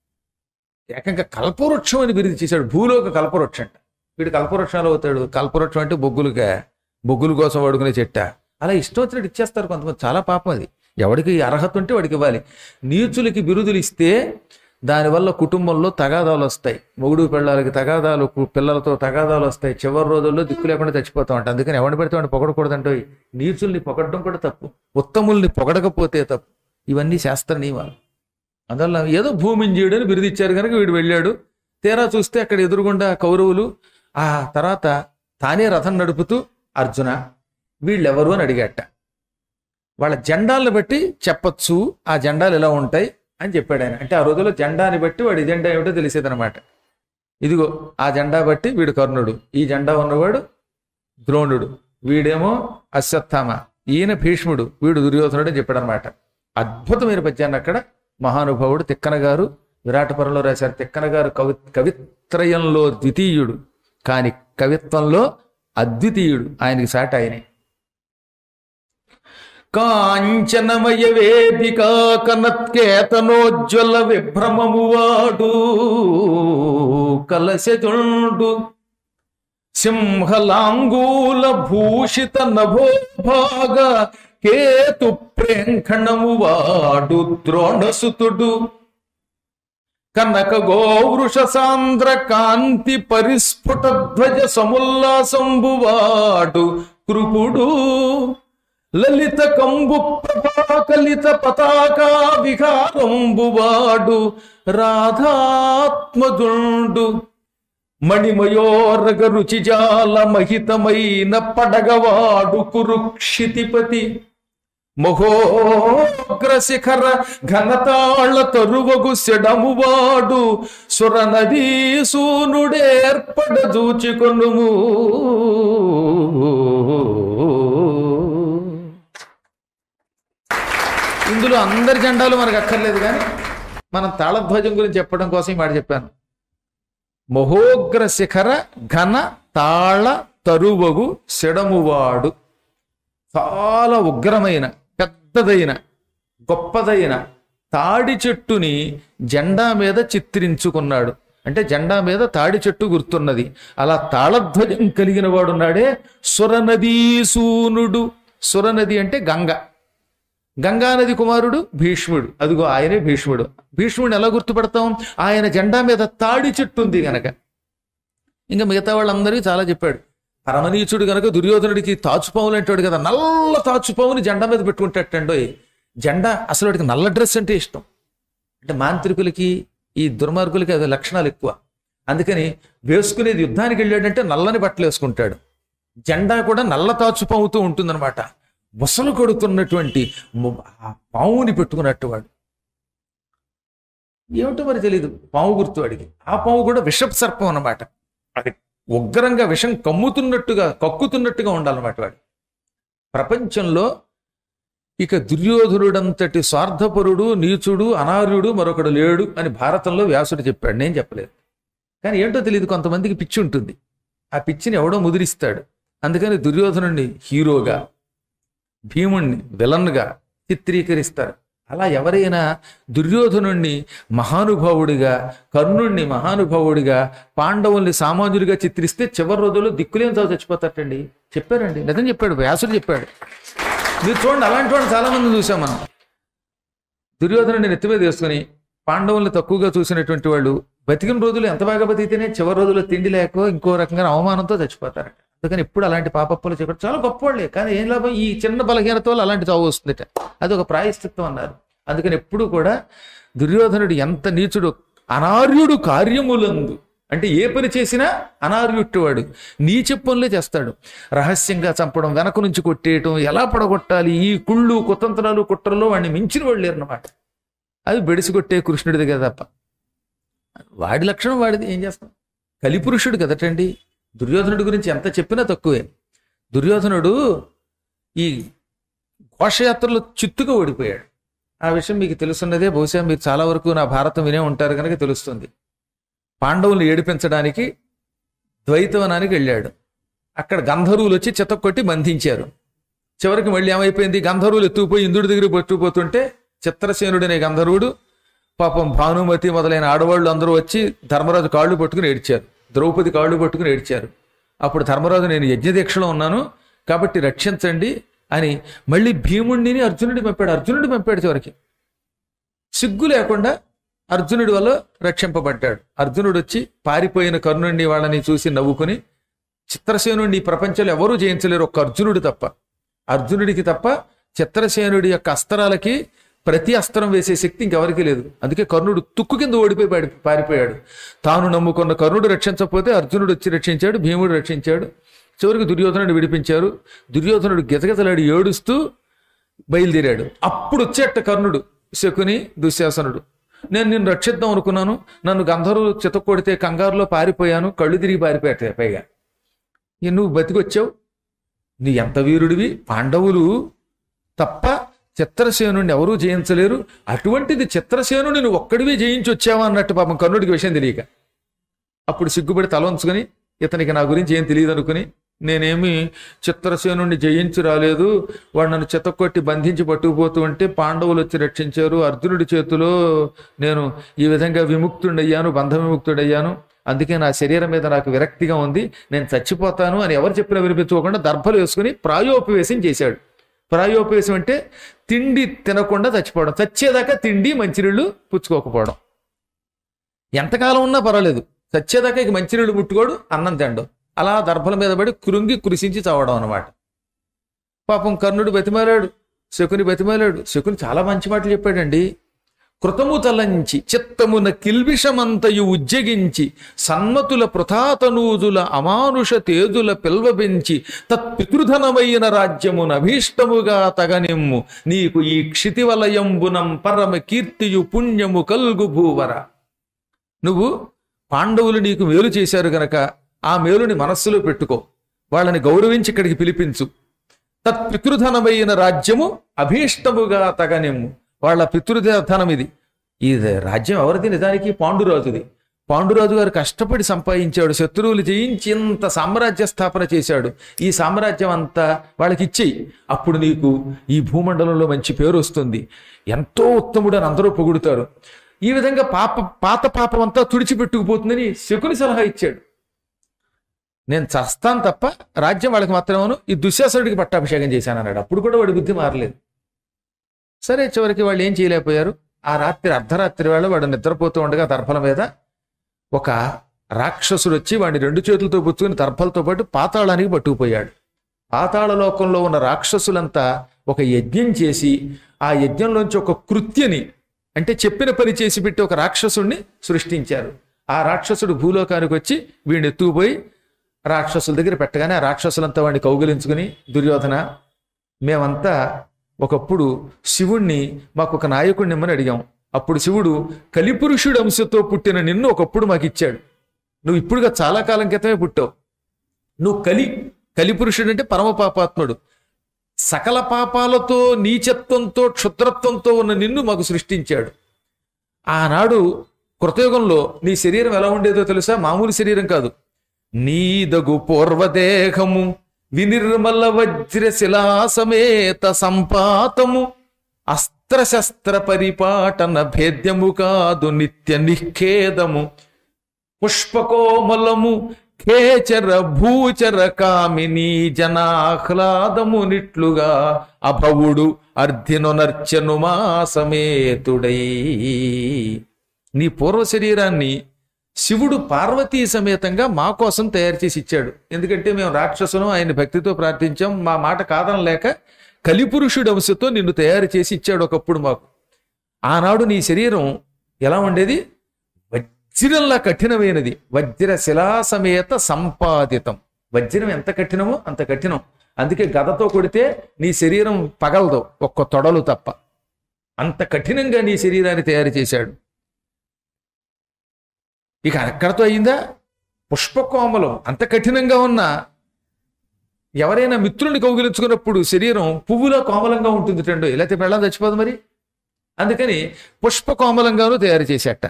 ఏకంగా కల్పవృక్షం అని బిరుదు చేశాడు భూలోక కల్పవృక్షం అంట వీడు కల్పవృక్షాలు అవుతాడు కల్పవృక్షం అంటే బొగ్గులుగా బొగ్గుల కోసం వాడుకునే చెట్ట అలా ఇష్టం వచ్చినట్టు ఇచ్చేస్తారు కొంతమంది చాలా పాపం అది ఎవడికి అర్హత ఉంటే వాడికి ఇవ్వాలి నీచులకి బిరుదులు ఇస్తే దానివల్ల కుటుంబంలో తగాదాలు వస్తాయి మొగుడు పిల్లలకి తగాదాలు కు- పిల్లలతో తగాదాలు వస్తాయి చివరి రోజుల్లో దిక్కు లేకుండా చచ్చిపోతాం అంట అందుకని ఎవరిని పెడితే వాడిని పొగడకూడదంటే నీచుల్ని పొగడడం కూడా తప్పు ఉత్తముల్ని పొగడకపోతే తప్పు ఇవన్నీ శాస్త్ర నియమాలు అందువల్ల ఏదో భూమింజీయుడు అని బిరుదిచ్చారు కనుక వీడు వెళ్ళాడు తీరా చూస్తే అక్కడ ఎదురుగుండా కౌరవులు ఆ తర్వాత తానే రథం నడుపుతూ అర్జున వీళ్ళెవరు అని అడిగాట వాళ్ళ జెండాలను బట్టి చెప్పొచ్చు ఆ జెండాలు ఎలా ఉంటాయి అని చెప్పాడు ఆయన అంటే ఆ రోజుల్లో జెండాని బట్టి వాడి జెండా ఏమిటో తెలిసేదనమాట ఇదిగో ఆ జెండా బట్టి వీడు కర్ణుడు ఈ జెండా ఉన్నవాడు ద్రోణుడు వీడేమో అశ్వత్థామ ఈయన భీష్ముడు వీడు దుర్యోధనుడు అని చెప్పాడు అనమాట అద్భుతమైన పద్యాన్ని అక్కడ మహానుభావుడు తిక్కన గారు విరాటపురంలో రాశారు తిక్కన గారు కవి కవిత్రయంలో ద్వితీయుడు కాని కవిత్వంలో అద్వితీయుడు ఆయనకి సాటి ఆయనే కాంచనమయ వేదిక కనత్కేతనోజ్వల విభ్రమము వాడు కలశజుండు సింహలాంగూల భూషిత నభోభాగ కేతు ప్రేంఖణము వాడు ద్రోణసుతుడు కనక గోవృష సాంద్ర కాంతి పరిస్ఫుట ధ్వజ సముల్లాసంబువాడు కృపుడు లలిత కంబు ప్రభాకలిత పతాకా విహారంబువాడు రాధాత్మజుండు మణిమయోరగ రుచిజాల మహితమైన పడగవాడు కురుక్షితిపతి మహోగ్రశిఖర ఘనతాళ తరువగు సెడమువాడు సురనదీ సూనుడేర్పడ దూచికొనుము ఇందులో అందరి జెండాలు మనకు అక్కర్లేదు కానీ మనం తాళధ్వజం గురించి చెప్పడం కోసం ఈ మాట చెప్పాను మహోగ్ర శిఖర ఘన తాళ తరువగు సెడమువాడు చాలా ఉగ్రమైన పెద్దదైన గొప్పదైన తాడి చెట్టుని జెండా మీద చిత్రించుకున్నాడు అంటే జెండా మీద తాడి చెట్టు గుర్తున్నది అలా తాళధ్వజం కలిగిన వాడున్నాడే సురనదీసూనుడు సురనది అంటే గంగ గంగానది కుమారుడు భీష్ముడు అదిగో ఆయనే భీష్ముడు భీష్ముడిని ఎలా గుర్తుపడతాం ఆయన జెండా మీద తాడి చెట్టు ఉంది గనక ఇంకా మిగతా వాళ్ళందరికీ చాలా చెప్పాడు పరమనీచుడు గనక దుర్యోధనుడికి తాచుపావులు అంటాడు కదా నల్ల తాచుపావుని జెండా మీద పెట్టుకుంటాటండో జెండా అసలు వాడికి నల్ల డ్రెస్ అంటే ఇష్టం అంటే మాంత్రికులకి ఈ దుర్మార్గులకి అది లక్షణాలు ఎక్కువ అందుకని వేసుకునేది యుద్ధానికి వెళ్ళాడంటే నల్లని బట్టలు వేసుకుంటాడు జెండా కూడా నల్ల తాచుపావుతూ ఉంటుందన్నమాట బుసలు కొడుతున్నటువంటి ము- ఆ పావుని పెట్టుకున్నట్టు వాడు ఏమిటో మరి తెలియదు పాము గుర్తు వాడికి ఆ పాము కూడా విషప్ సర్పం అన్నమాట అది ఉగ్రంగా విషం కమ్ముతున్నట్టుగా కక్కుతున్నట్టుగా ఉండాలన్నమాట వాడు ప్రపంచంలో ఇక దుర్యోధనుడంతటి స్వార్థపరుడు నీచుడు అనార్యుడు మరొకడు లేడు అని భారతంలో వ్యాసుడు చెప్పాడు నేను చెప్పలేదు కానీ ఏంటో తెలియదు కొంతమందికి పిచ్చి ఉంటుంది ఆ పిచ్చిని ఎవడో ముదిరిస్తాడు అందుకని దుర్యోధనుడిని హీరోగా భీముణ్ణి విలన్గా చిత్రీకరిస్తారు అలా ఎవరైనా దుర్యోధనుణ్ణి మహానుభావుడిగా కర్ణుణ్ణి మహానుభావుడిగా పాండవుల్ని సామాన్యుడిగా చిత్రిస్తే చివరి రోజుల్లో దిక్కులేని చావు చచ్చిపోతారటండి చెప్పారండి నిజం చెప్పాడు వ్యాసుడు చెప్పాడు మీరు చూడండి అలాంటి వాడిని చాలా మంది చూసాం మనం దుర్యోధనుడిని నెత్తి మీద వేసుకుని పాండవుల్ని తక్కువగా చూసినటువంటి వాళ్ళు బతికిన రోజులు ఎంత బాగా బతికితేనే చివరి రోజుల్లో తిండి లేకో ఇంకో రకంగా అవమానంతో చచ్చిపోతారట అందుకని ఇప్పుడు అలాంటి పాపప్పులు చెప్పారు చాలా గొప్పవాళ్ళే కానీ ఏం లాభం ఈ చిన్న బలహీనత వల్ల అలాంటి చావు వస్తుందట అది ఒక ప్రాయశ్చిత్తం అన్నారు అందుకని ఎప్పుడు కూడా దుర్యోధనుడు ఎంత నీచుడు అనార్యుడు కార్యములందు అంటే ఏ పని చేసినా అనార్యుట్టువాడు నీచ పనులే చేస్తాడు రహస్యంగా చంపడం వెనక నుంచి కొట్టేయటం ఎలా పడగొట్టాలి ఈ కుళ్ళు కుతంత్రాలు కుట్రలో వాడిని మించిన వాళ్ళు లేరన్నమాట అది బెడిసి కొట్టే కృష్ణుడి దగ్గర తప్ప వాడి లక్షణం వాడిది ఏం చేస్తాం కలిపురుషుడు కదటండి దుర్యోధనుడి గురించి ఎంత చెప్పినా తక్కువే దుర్యోధనుడు ఈ ఘోషయాత్రలో చిత్తుగా ఓడిపోయాడు ఆ విషయం మీకు తెలుసున్నదే బహుశా మీరు చాలా వరకు నా భారతం వినే ఉంటారు కనుక తెలుస్తుంది పాండవుల్ని ఏడిపించడానికి ద్వైతవనానికి వెళ్ళాడు అక్కడ గంధర్వులు వచ్చి చితక్కొట్టి బంధించారు చివరికి మళ్ళీ ఏమైపోయింది గంధర్వులు ఎత్తుకుపోయి ఇంద్రుడి దగ్గర పట్టుకుపోతుంటే చిత్రసేనుడు అనే గంధర్వుడు పాపం భానుమతి మొదలైన ఆడవాళ్ళు అందరూ వచ్చి ధర్మరాజు కాళ్ళు పట్టుకుని ఏడ్చారు ద్రౌపది కాళ్ళు పట్టుకుని ఏడ్చారు అప్పుడు ధర్మరాజు నేను యజ్ఞదీక్షలో ఉన్నాను కాబట్టి రక్షించండి అని మళ్ళీ భీముడిని అర్జునుడి పంపాడు అర్జునుడి పంపాడు చివరికి సిగ్గు లేకుండా అర్జునుడి వల్ల రక్షింపబడ్డాడు అర్జునుడు వచ్చి పారిపోయిన కర్ణుడిని వాళ్ళని చూసి నవ్వుకుని చిత్రసేనుడిని ఈ ప్రపంచంలో ఎవరూ జయించలేరు ఒక్క అర్జునుడు తప్ప అర్జునుడికి తప్ప చిత్రసేనుడి యొక్క అస్త్రాలకి ప్రతి అస్త్రం వేసే శక్తి ఇంకెవరికి లేదు అందుకే కర్ణుడు తుక్కు కింద ఓడిపోయి పాడి పారిపోయాడు తాను నమ్ముకున్న కర్ణుడు రక్షించకపోతే అర్జునుడు వచ్చి రక్షించాడు భీముడు రక్షించాడు చివరికి దుర్యోధనుడు విడిపించారు దుర్యోధనుడు గెతగెతలాడి ఏడుస్తూ బయలుదేరాడు అప్పుడు వచ్చేట కర్ణుడు శకుని దుశ్శాసనుడు నేను నిన్ను రక్షిద్దాం అనుకున్నాను నన్ను గంధర్వులు చితకొడితే కంగారులో పారిపోయాను కళ్ళు తిరిగి పారిపోయాట పైగా ఇక నువ్వు బతికొచ్చావు నీ ఎంత వీరుడివి పాండవులు తప్ప చిత్రసేనుడిని ఎవరూ జయించలేరు అటువంటిది చిత్రసేనుని నువ్వు ఒక్కడివే జయించి వచ్చావా అన్నట్టు పాపం కర్ణుడికి విషయం తెలియక అప్పుడు సిగ్గుపడి తల ఉంచుకొని ఇతనికి నా గురించి ఏం తెలియదు అనుకుని నేనేమి చిత్రసేనుణ్ణి జయించి రాలేదు వాడు నన్ను చితక్కొట్టి బంధించి పట్టుకుపోతూ ఉంటే పాండవులు వచ్చి రక్షించారు అర్జునుడి చేతిలో నేను ఈ విధంగా విముక్తుడయ్యాను బంధ విముక్తుడయ్యాను అందుకే నా శరీరం మీద నాకు విరక్తిగా ఉంది నేను చచ్చిపోతాను అని ఎవరు చెప్పినా వినిపించుకోకుండా దర్భలు వేసుకుని ప్రాయోపవేశం చేశాడు ప్రాయోపవేశం అంటే తిండి తినకుండా చచ్చిపోవడం చచ్చేదాకా తిండి మంచినీళ్ళు పుచ్చుకోకపోవడం ఎంతకాలం ఉన్నా పర్వాలేదు చచ్చేదాకా ఇక మంచినీళ్ళు ముట్టుకోడు అన్నం తినడం అలా దర్భల మీద పడి కురుంగి కురిసించి చావడం అనమాట పాపం కర్ణుడు బతిమాలాడు శకుని బతిమాలాడు శకుని చాలా మంచి మాటలు చెప్పాడండి కృతము తలంచి చిత్తమున కిల్బిషమంతయు ఉజ్జగించి సన్మతుల పృథాతనూజుల అమానుష తేజుల పిల్వబెంచి తత్పితృధనమైన రాజ్యమున అభీష్టముగా తగనిమ్ము నీకు ఈ క్షితివలయంబునం పరమ కీర్తియు పుణ్యము కల్గు భూవర నువ్వు పాండవులు నీకు మేలు చేశారు గనక ఆ మేలుని మనస్సులో పెట్టుకో వాళ్ళని గౌరవించి ఇక్కడికి పిలిపించు తత్పితృధనమైన రాజ్యము అభీష్టముగా తగనిమ్ము వాళ్ళ పితృధనం ఇది ఈ రాజ్యం ఎవరిది నిజానికి పాండురాజుది పాండురాజు గారు కష్టపడి సంపాదించాడు శత్రువులు జయించి ఇంత సామ్రాజ్య స్థాపన చేశాడు ఈ సామ్రాజ్యం అంతా వాళ్ళకి ఇచ్చేయి అప్పుడు నీకు ఈ భూమండలంలో మంచి పేరు వస్తుంది ఎంతో ఉత్తముడు అని అందరూ పొగుడుతారు ఈ విధంగా పాప పాత పాపం అంతా తుడిచిపెట్టుకుపోతుందని శకుని సలహా ఇచ్చాడు నేను చస్తాను తప్ప రాజ్యం వాళ్ళకి మాత్రమేను ఈ దుశ్శాసనుడికి పట్టాభిషేకం చేశాను అన్నాడు అప్పుడు కూడా వాడి బుద్ధి మారలేదు సరే చివరికి వాళ్ళు ఏం చేయలేకపోయారు ఆ రాత్రి అర్ధరాత్రి వేళ వాడు నిద్రపోతూ ఉండగా దర్భల మీద ఒక రాక్షసుడు వచ్చి వాడిని రెండు చేతులతో పుచ్చుకుని దర్భలతో పాటు పాతాళానికి పట్టుకుపోయాడు పాతాళ లోకంలో ఉన్న రాక్షసులంతా ఒక యజ్ఞం చేసి ఆ యజ్ఞంలోంచి ఒక కృత్యని అంటే చెప్పిన పని చేసి పెట్టి ఒక రాక్షసుడిని సృష్టించారు ఆ రాక్షసుడు భూలోకానికి వచ్చి వీడిని ఎత్తుకుపోయి రాక్షసుల దగ్గర పెట్టగానే ఆ రాక్షసులంతా వాడిని కౌగిలించుకుని దుర్యోధన మేమంతా ఒకప్పుడు శివుణ్ణి మాకు ఒక నాయకుడిని ఇమ్మని అడిగాం అప్పుడు శివుడు కలిపురుషుడు అంశతో పుట్టిన నిన్ను ఒకప్పుడు మాకు ఇచ్చాడు నువ్వు ఇప్పుడుగా చాలా కాలం క్రితమే పుట్టావు నువ్వు కలి కలిపురుషుడు అంటే పరమ పాపాత్ముడు సకల పాపాలతో నీచత్వంతో క్షుద్రత్వంతో ఉన్న నిన్ను మాకు సృష్టించాడు ఆనాడు కృతయుగంలో నీ శరీరం ఎలా ఉండేదో తెలుసా మామూలు శరీరం కాదు నీదగు పూర్వదేహము వినిర్మల వజ్రశిలా సమేత సంపాతము అస్త్రశస్త్ర పరిపాటన భేద్యము కాదు నిత్య నిఖేదము పుష్పకోమలము ఖేచర భూచర కామిని జనాహ్లాదము నిట్లుగా అభవుడు అర్ధినొనర్చను మా సమేతుడై నీ పూర్వ శరీరాన్ని శివుడు పార్వతీ సమేతంగా మా కోసం తయారు చేసి ఇచ్చాడు ఎందుకంటే మేము రాక్షసును ఆయన భక్తితో ప్రార్థించాం మా మాట కాదనలేక కలిపురుషుడు అంశతో నిన్ను తయారు చేసి ఇచ్చాడు ఒకప్పుడు మాకు ఆనాడు నీ శరీరం ఎలా ఉండేది వజ్రంలా కఠినమైనది వజ్ర శిలా సమేత సంపాదితం వజ్రం ఎంత కఠినమో అంత కఠినం అందుకే గదతో కొడితే నీ శరీరం పగలదు ఒక్క తొడలు తప్ప అంత కఠినంగా నీ శరీరాన్ని తయారు చేశాడు ఇక అక్కడతో అయిందా పుష్పకోమలం అంత కఠినంగా ఉన్న ఎవరైనా మిత్రుల్ని కౌగిలించుకున్నప్పుడు శరీరం పువ్వులో కోమలంగా ఉంటుంది టండు లేకపోతే పెళ్ళం చచ్చిపోదు మరి అందుకని పుష్పకోమలంగాను తయారు చేసేట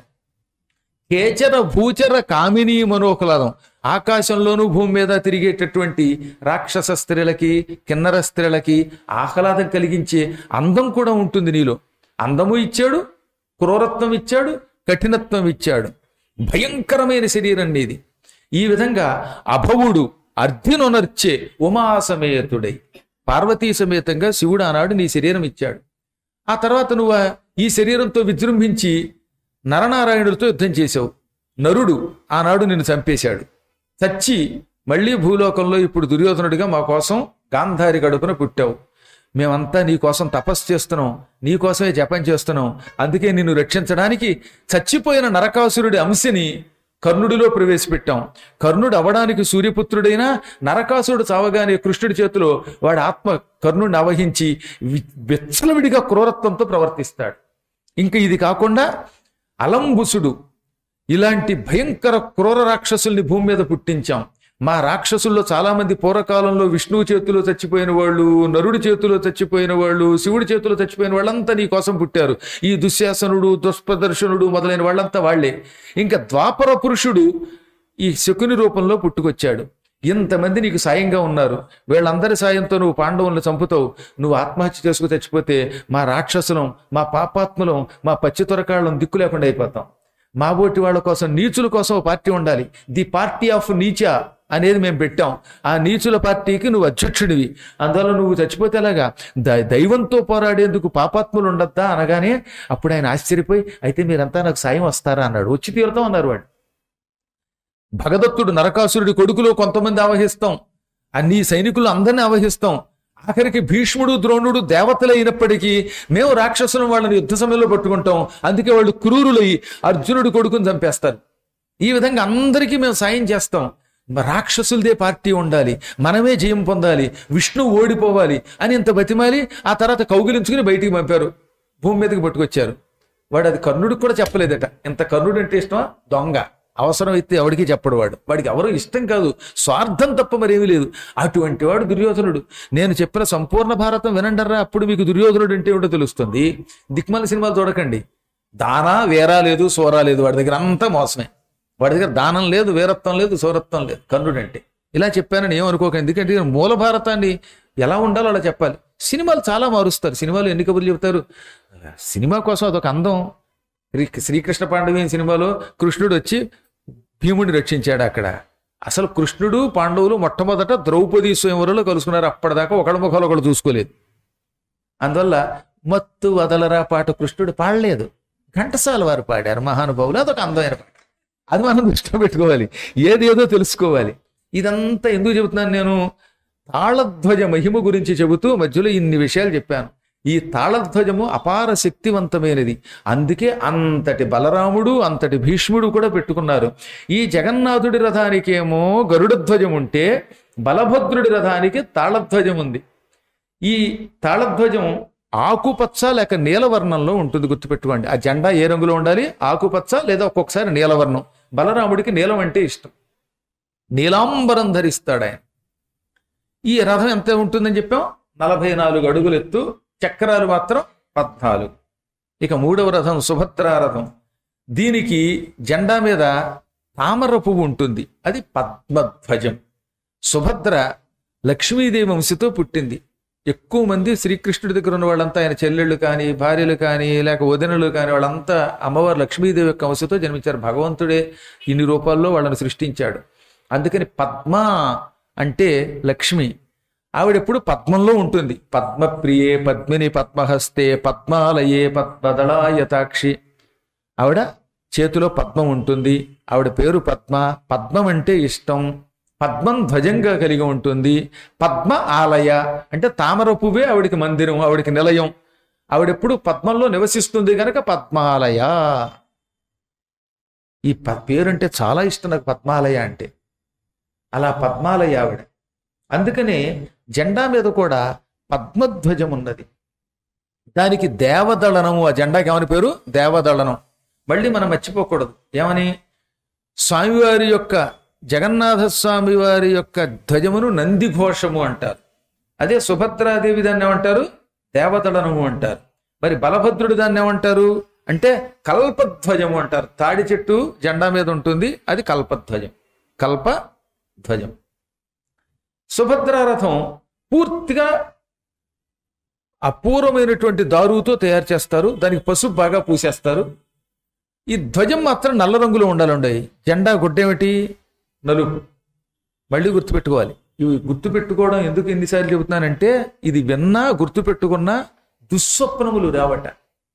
కేచర భూచర కామినీ మనోహ్లాదం ఆకాశంలోనూ భూమి మీద తిరిగేటటువంటి రాక్షస స్త్రీలకి కిన్నర స్త్రీలకి ఆహ్లాదం కలిగించే అందం కూడా ఉంటుంది నీలో అందము ఇచ్చాడు క్రూరత్వం ఇచ్చాడు కఠినత్వం ఇచ్చాడు భయంకరమైన శరీరం నీది ఈ విధంగా అభవుడు అర్ధినొనర్చే ఉమాసమేతుడై పార్వతీ సమేతంగా శివుడు ఆనాడు నీ శరీరం ఇచ్చాడు ఆ తర్వాత నువ్వు ఆ- ఈ శరీరంతో విజృంభించి నరనారాయణుడితో యుద్ధం చేశావు నరుడు ఆనాడు నిన్ను చంపేశాడు చచ్చి మళ్ళీ భూలోకంలో ఇప్పుడు దుర్యోధనుడిగా మా కోసం గాంధారి గడుపున పుట్టావు మేమంతా నీ కోసం తపస్సు చేస్తున్నాం నీ కోసమే జపం చేస్తున్నాం అందుకే నిన్ను రక్షించడానికి చచ్చిపోయిన నరకాసురుడి అంశని కర్ణుడిలో ప్రవేశపెట్టాం కర్ణుడు అవడానికి సూర్యపుత్రుడైనా నరకాసురుడు చావగానే కృష్ణుడి చేతిలో వాడి ఆత్మ కర్ణుడిని అవహించి వి- విచ్చలవిడిగా క్రూరత్వంతో ప్రవర్తిస్తాడు ఇంకా ఇది కాకుండా అలంబుసుడు ఇలాంటి భయంకర క్రూర రాక్షసుల్ని భూమి మీద పుట్టించాం మా రాక్షసుల్లో చాలా మంది పూర్వకాలంలో విష్ణువు చేతిలో చచ్చిపోయిన వాళ్ళు నరుడి చేతిలో చచ్చిపోయిన వాళ్ళు శివుడి చేతిలో చచ్చిపోయిన వాళ్ళంతా నీ కోసం పుట్టారు ఈ దుశ్శాసనుడు దుష్ప్రదర్శనుడు మొదలైన వాళ్ళంతా వాళ్లే ఇంకా ద్వాపర పురుషుడు ఈ శకుని రూపంలో పుట్టుకొచ్చాడు ఇంతమంది నీకు సాయంగా ఉన్నారు వీళ్ళందరి సాయంతో నువ్వు పాండవులను చంపుతావు నువ్వు ఆత్మహత్య చేసుకు చచ్చిపోతే మా రాక్షసులం మా పాపాత్ములం మా పచ్చి తొరకాళ్ళం దిక్కు లేకుండా అయిపోతాం మా బోటి వాళ్ళ కోసం నీచుల కోసం ఒక పార్టీ ఉండాలి ది పార్టీ ఆఫ్ నీచా అనేది మేము పెట్టాం ఆ నీచుల పార్టీకి నువ్వు అధ్యక్షుడివి అందువల్ల నువ్వు చచ్చిపోతే ఎలాగా ద- దైవంతో పోరాడేందుకు పాపాత్ములు ఉండద్దా అనగానే అప్పుడు ఆయన ఆశ్చర్యపోయి అయితే మీరంతా నాకు సాయం వస్తారా అన్నాడు వచ్చి తీరుతాం అన్నారు వాడు భగదత్తుడు నరకాసురుడి కొడుకులో కొంతమంది ఆవహిస్తాం అన్ని సైనికులు అందరినీ ఆవహిస్తాం ఆఖరికి భీష్ముడు ద్రోణుడు దేవతలైనప్పటికీ మేము రాక్షసులను వాళ్ళని యుద్ధ సమయంలో పట్టుకుంటాం అందుకే వాళ్ళు క్రూరులై అర్జునుడి కొడుకుని చంపేస్తారు ఈ విధంగా అందరికీ మేము సాయం చేస్తాం మ- రాక్షసులదే పార్టీ ఉండాలి మనమే జయం పొందాలి విష్ణువు ఓడిపోవాలి అని ఇంత బతిమాలి ఆ తర్వాత కౌగిలించుకుని బయటికి పంపారు భూమి మీదకి పట్టుకొచ్చారు వాడు అది కర్ణుడికి కూడా చెప్పలేదట ఇంత కర్ణుడు అంటే ఇష్టమా దొంగ అవసరం అయితే ఎవడికి చెప్పడు వాడు వాడికి ఎవరు ఇష్టం కాదు స్వార్థం తప్ప మరేమీ లేదు అటువంటి వాడు దుర్యోధనుడు నేను చెప్పిన సంపూర్ణ భారతం వినండర్రా అప్పుడు మీకు దుర్యోధనుడు అంటే ఏమిటో తెలుస్తుంది దిక్మాల సినిమాలు చూడకండి దానా వేరా లేదు సోరా లేదు వాడి దగ్గర అంతా మోసమే వాడి దగ్గర దానం లేదు వీరత్వం లేదు సూరత్వం లేదు కర్ణుడు అంటే ఇలా చెప్పానని ఏమనుకోకండి ఎందుకంటే ఇది మూల భారతాన్ని ఎలా ఉండాలో అలా చెప్పాలి సినిమాలు చాలా మారుస్తారు సినిమాలు ఎన్ని కబుర్లు చెప్తారు సినిమా కోసం అదొక అందం శ్రీ శ్రీకృష్ణ పాండవి సినిమాలో కృష్ణుడు వచ్చి భీముడిని రక్షించాడు అక్కడ అసలు కృష్ణుడు పాండవులు మొట్టమొదట ద్రౌపది స్వయంవరంలో కలుసుకున్నారు అప్పటిదాకా ఒకళ్ళ ముఖాలు ఒకళ్ళు చూసుకోలేదు అందువల్ల మత్తు వదలరా పాట కృష్ణుడు పాడలేదు ఘంటసాల వారు పాడారు మహానుభావులు అదొక అందమైన పాట అది మనం దృష్టిలో పెట్టుకోవాలి ఏది ఏదో తెలుసుకోవాలి ఇదంతా ఎందుకు చెబుతున్నాను నేను తాళధ్వజ మహిమ గురించి చెబుతూ మధ్యలో ఇన్ని విషయాలు చెప్పాను ఈ తాళధ్వజము అపార శక్తివంతమైనది అందుకే అంతటి బలరాముడు అంతటి భీష్ముడు కూడా పెట్టుకున్నారు ఈ జగన్నాథుడి రథానికేమో గరుడ ధ్వజం ఉంటే బలభద్రుడి రథానికి తాళధ్వజం ఉంది ఈ తాళధ్వజం ఆకుపచ్చ లేక నీలవర్ణంలో ఉంటుంది గుర్తుపెట్టుకోండి ఆ జెండా ఏ రంగులో ఉండాలి ఆకుపచ్చ లేదా ఒక్కొక్కసారి నీలవర్ణం బలరాముడికి నీలం అంటే ఇష్టం నీలాంబరం ధరిస్తాడు ఆయన ఈ రథం ఎంత ఉంటుందని చెప్పాం నలభై నాలుగు అడుగులు ఎత్తు చక్రాలు మాత్రం పద్నాలుగు ఇక మూడవ రథం సుభద్రా రథం దీనికి జెండా మీద తామర పువ్వు ఉంటుంది అది పద్మధ్వజం సుభద్ర లక్ష్మీదేవి వంశతో పుట్టింది ఎక్కువ మంది శ్రీకృష్ణుడి దగ్గర ఉన్న వాళ్ళంతా ఆయన చెల్లెళ్ళు కానీ భార్యలు కానీ లేక వదినలు కానీ వాళ్ళంతా అమ్మవారు లక్ష్మీదేవి యొక్క వంశతో జన్మించారు భగవంతుడే ఇన్ని రూపాల్లో వాళ్ళని సృష్టించాడు అందుకని పద్మ అంటే లక్ష్మి ఆవిడెప్పుడు పద్మంలో ఉంటుంది పద్మప్రియే పద్మిని పద్మహస్తే పద్మాలయే పద్మదళాయతాక్షి ఆవిడ చేతిలో పద్మం ఉంటుంది ఆవిడ పేరు పద్మ పద్మం అంటే ఇష్టం పద్మం ధ్వజంగా కలిగి ఉంటుంది పద్మ ఆలయ అంటే తామర పువ్వే ఆవిడికి మందిరం ఆవిడికి నిలయం ఆవిడెప్పుడు పద్మంలో నివసిస్తుంది గనక పద్మాలయ ఈ ప పేరంటే చాలా ఇష్టం నాకు పద్మాలయ అంటే అలా పద్మాలయ ఆవిడ అందుకనే జెండా మీద కూడా పద్మధ్వజం ఉన్నది దానికి దేవదళనము ఆ జెండాకి ఏమని పేరు దేవదళనం మళ్ళీ మనం మర్చిపోకూడదు ఏమని స్వామివారి యొక్క జగన్నాథ స్వామి వారి యొక్క ధ్వజమును నందిఘోషము అంటారు అదే సుభద్రాదేవి దాన్ని ఏమంటారు దేవదళనము అంటారు మరి బలభద్రుడు దాన్ని ఏమంటారు అంటే కల్పధ్వజము అంటారు తాడి చెట్టు జెండా మీద ఉంటుంది అది కల్పధ్వజం కల్పధ్వజం సుభద్రారథం పూర్తిగా అపూర్వమైనటువంటి దారుతో తయారు చేస్తారు దానికి పసుపు బాగా పూసేస్తారు ఈ ధ్వజం మాత్రం నల్ల రంగులో ఉండాలండి జెండా గుడ్డేమిటి నలుపు మళ్ళీ గుర్తుపెట్టుకోవాలి ఇవి గుర్తుపెట్టుకోవడం ఎందుకు ఎన్నిసార్లు చెబుతున్నానంటే ఇది విన్నా గుర్తుపెట్టుకున్నా దుస్వప్నములు రావట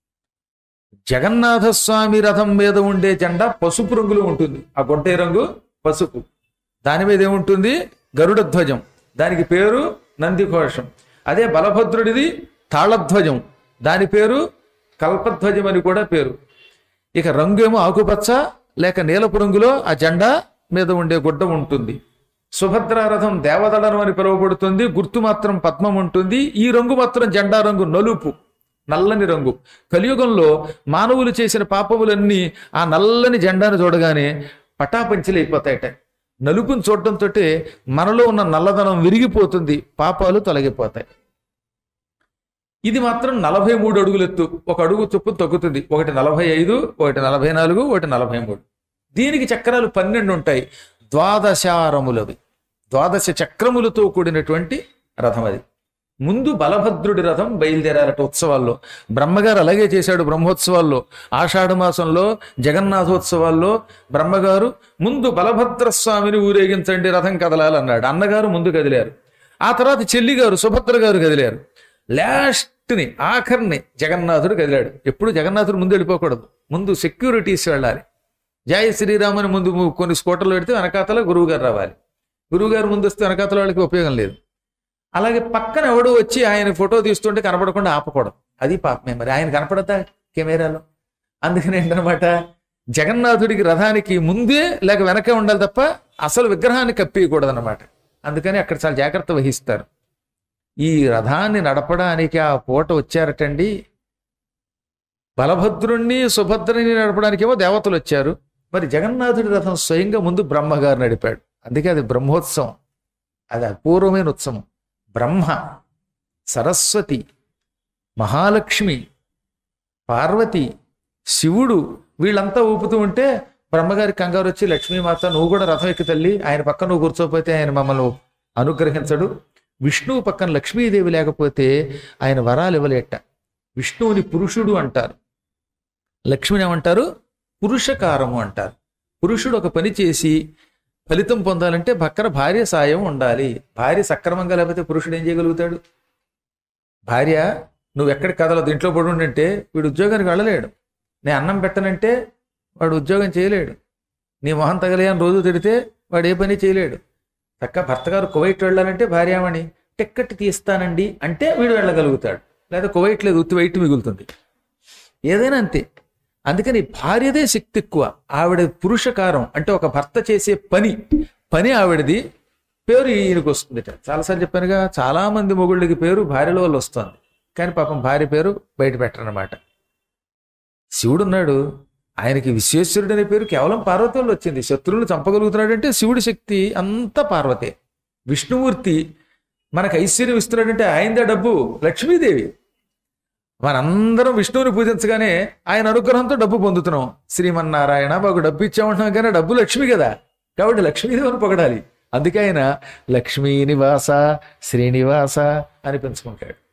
జగన్నాథ స్వామి రథం మీద ఉండే జెండా పసుపు రంగులో ఉంటుంది ఆ గొడ్డే రంగు పసుపు దాని మీద ఏముంటుంది గరుడ ధ్వజం దానికి పేరు నందిఘోషం అదే బలభద్రుడిది తాళధ్వజం దాని పేరు కల్పధ్వజం అని కూడా పేరు ఇక రంగు ఏమో ఆకుపచ్చ లేక నీలపు రంగులో ఆ జెండా మీద ఉండే గుడ్డ ఉంటుంది సుభద్రారథం దేవదళనం అని పిలువబడుతుంది గుర్తు మాత్రం పద్మం ఉంటుంది ఈ రంగు మాత్రం జెండా రంగు నలుపు నల్లని రంగు కలియుగంలో మానవులు చేసిన పాపములన్నీ ఆ నల్లని జెండాను చూడగానే పటాపంచలైపోతాయట నలుపుని చూడటంతో మనలో ఉన్న నల్లదనం విరిగిపోతుంది పాపాలు తొలగిపోతాయి ఇది మాత్రం నలభై మూడు అడుగులు ఎత్తు ఒక అడుగు చొప్పున తగ్గుతుంది ఒకటి నలభై ఐదు ఒకటి నలభై నాలుగు ఒకటి నలభై మూడు దీనికి చక్రాలు పన్నెండు ఉంటాయి ద్వాదశారములవి ద్వాదశ చక్రములతో కూడినటువంటి రథం అది ముందు బలభద్రుడి రథం బయలుదేరారట ఉత్సవాల్లో బ్రహ్మగారు అలాగే చేశాడు బ్రహ్మోత్సవాల్లో ఆషాఢ మాసంలో జగన్నాథోత్సవాల్లో బ్రహ్మగారు ముందు బలభద్ర స్వామిని ఊరేగించండి రథం కదలాలన్నాడు అన్నగారు ముందు కదిలారు ఆ తర్వాత చెల్లిగారు సుభద్ర గారు కదిలారు లాస్ట్ని ఆఖరిని జగన్నాథుడు కదిలాడు ఎప్పుడు జగన్నాథుడు ముందు వెళ్ళిపోకూడదు ముందు సెక్యూరిటీస్ వెళ్ళాలి జయ శ్రీరామని ముందు కొన్ని స్కూటర్లు పెడితే వెనకాతల గురువు గారు రావాలి గురువు గారు ముందు వస్తే వెనకాతల వాళ్ళకి ఉపయోగం లేదు అలాగే పక్కన ఎవడో వచ్చి ఆయన ఫోటో తీస్తుంటే కనపడకుండా ఆపకూడదు అది పాపమే మరి ఆయన కనపడతా కెమెరాలో అందుకని ఏంటనమాట జగన్నాథుడికి రథానికి ముందే లేక వెనకే ఉండాలి తప్ప అసలు విగ్రహాన్ని కప్పియకూడదు అనమాట అందుకని అక్కడ చాలా జాగ్రత్త వహిస్తారు ఈ రథాన్ని నడపడానికి ఆ పూట వచ్చారటండి బలభద్రుణ్ణి సుభద్రుని నడపడానికేమో దేవతలు వచ్చారు మరి జగన్నాథుడి రథం స్వయంగా ముందు బ్రహ్మగారు నడిపాడు అందుకే అది బ్రహ్మోత్సవం అది అపూర్వమైన ఉత్సవం బ్రహ్మ సరస్వతి మహాలక్ష్మి పార్వతి శివుడు వీళ్ళంతా ఊపుతూ ఉంటే బ్రహ్మగారి కంగారు వచ్చి లక్ష్మీమాత నువ్వు కూడా రథం ఎక్కి తల్లి ఆయన పక్కన నువ్వు కూర్చోపోతే ఆయన మమ్మల్ని అనుగ్రహించడు విష్ణువు పక్కన లక్ష్మీదేవి లేకపోతే ఆయన వరాలు ఇవ్వలేట విష్ణువుని పురుషుడు అంటారు లక్ష్మిని ఏమంటారు పురుషకారము అంటారు పురుషుడు ఒక పని చేసి ఫలితం పొందాలంటే పక్కన భార్య సాయం ఉండాలి భార్య సక్రమంగా లేకపోతే పురుషుడు ఏం చేయగలుగుతాడు భార్య నువ్వు ఎక్కడికి కదలదు ఇంట్లో పడి ఉండంటే వీడు ఉద్యోగానికి వెళ్ళలేడు నేను అన్నం పెట్టనంటే వాడు ఉద్యోగం చేయలేడు నీ మొహం తగలే అని రోజు తిడితే వాడు ఏ పని చేయలేడు చక్క భర్త గారు కువైట్ వెళ్ళాలంటే భార్యామణి టిక్కెట్ తీస్తానండి అంటే వీడు వెళ్ళగలుగుతాడు లేదా కువైట్ లేదు ఉత్తి వైట్ మిగులుతుంది ఏదైనా అంతే అందుకని భార్యదే శక్తి ఎక్కువ ఆవిడ పురుషకారం అంటే ఒక భర్త చేసే పని పని ఆవిడది పేరు ఈయనకు వస్తుంది చాలాసార్లు చెప్పానుగా చాలా మంది మొగుళ్ళకి పేరు భార్యల వల్ల వస్తుంది కానీ పాపం భార్య పేరు బయట పెట్టరన్నమాట శివుడు ఉన్నాడు ఆయనకి విశ్వేశ్వరుడు అనే పేరు కేవలం పార్వతి వల్ల వచ్చింది శత్రువులు చంపగలుగుతున్నాడంటే శివుడి శక్తి అంతా పార్వతే విష్ణుమూర్తి మనకు ఐశ్వర్యం ఇస్తున్నాడంటే ఆయనదే డబ్బు లక్ష్మీదేవి మనందరం విష్ణువుని పూజించగానే ఆయన అనుగ్రహంతో డబ్బు పొందుతున్నాం శ్రీమన్నారాయణ మాకు డబ్బు ఇచ్చామంటున్నాం కానీ డబ్బు లక్ష్మి కదా కాబట్టి లక్ష్మీదేవిని పొగడాలి అందుకే ఆయన లక్ష్మీ నివాస శ్రీనివాస అని పెంచుకుంటాడు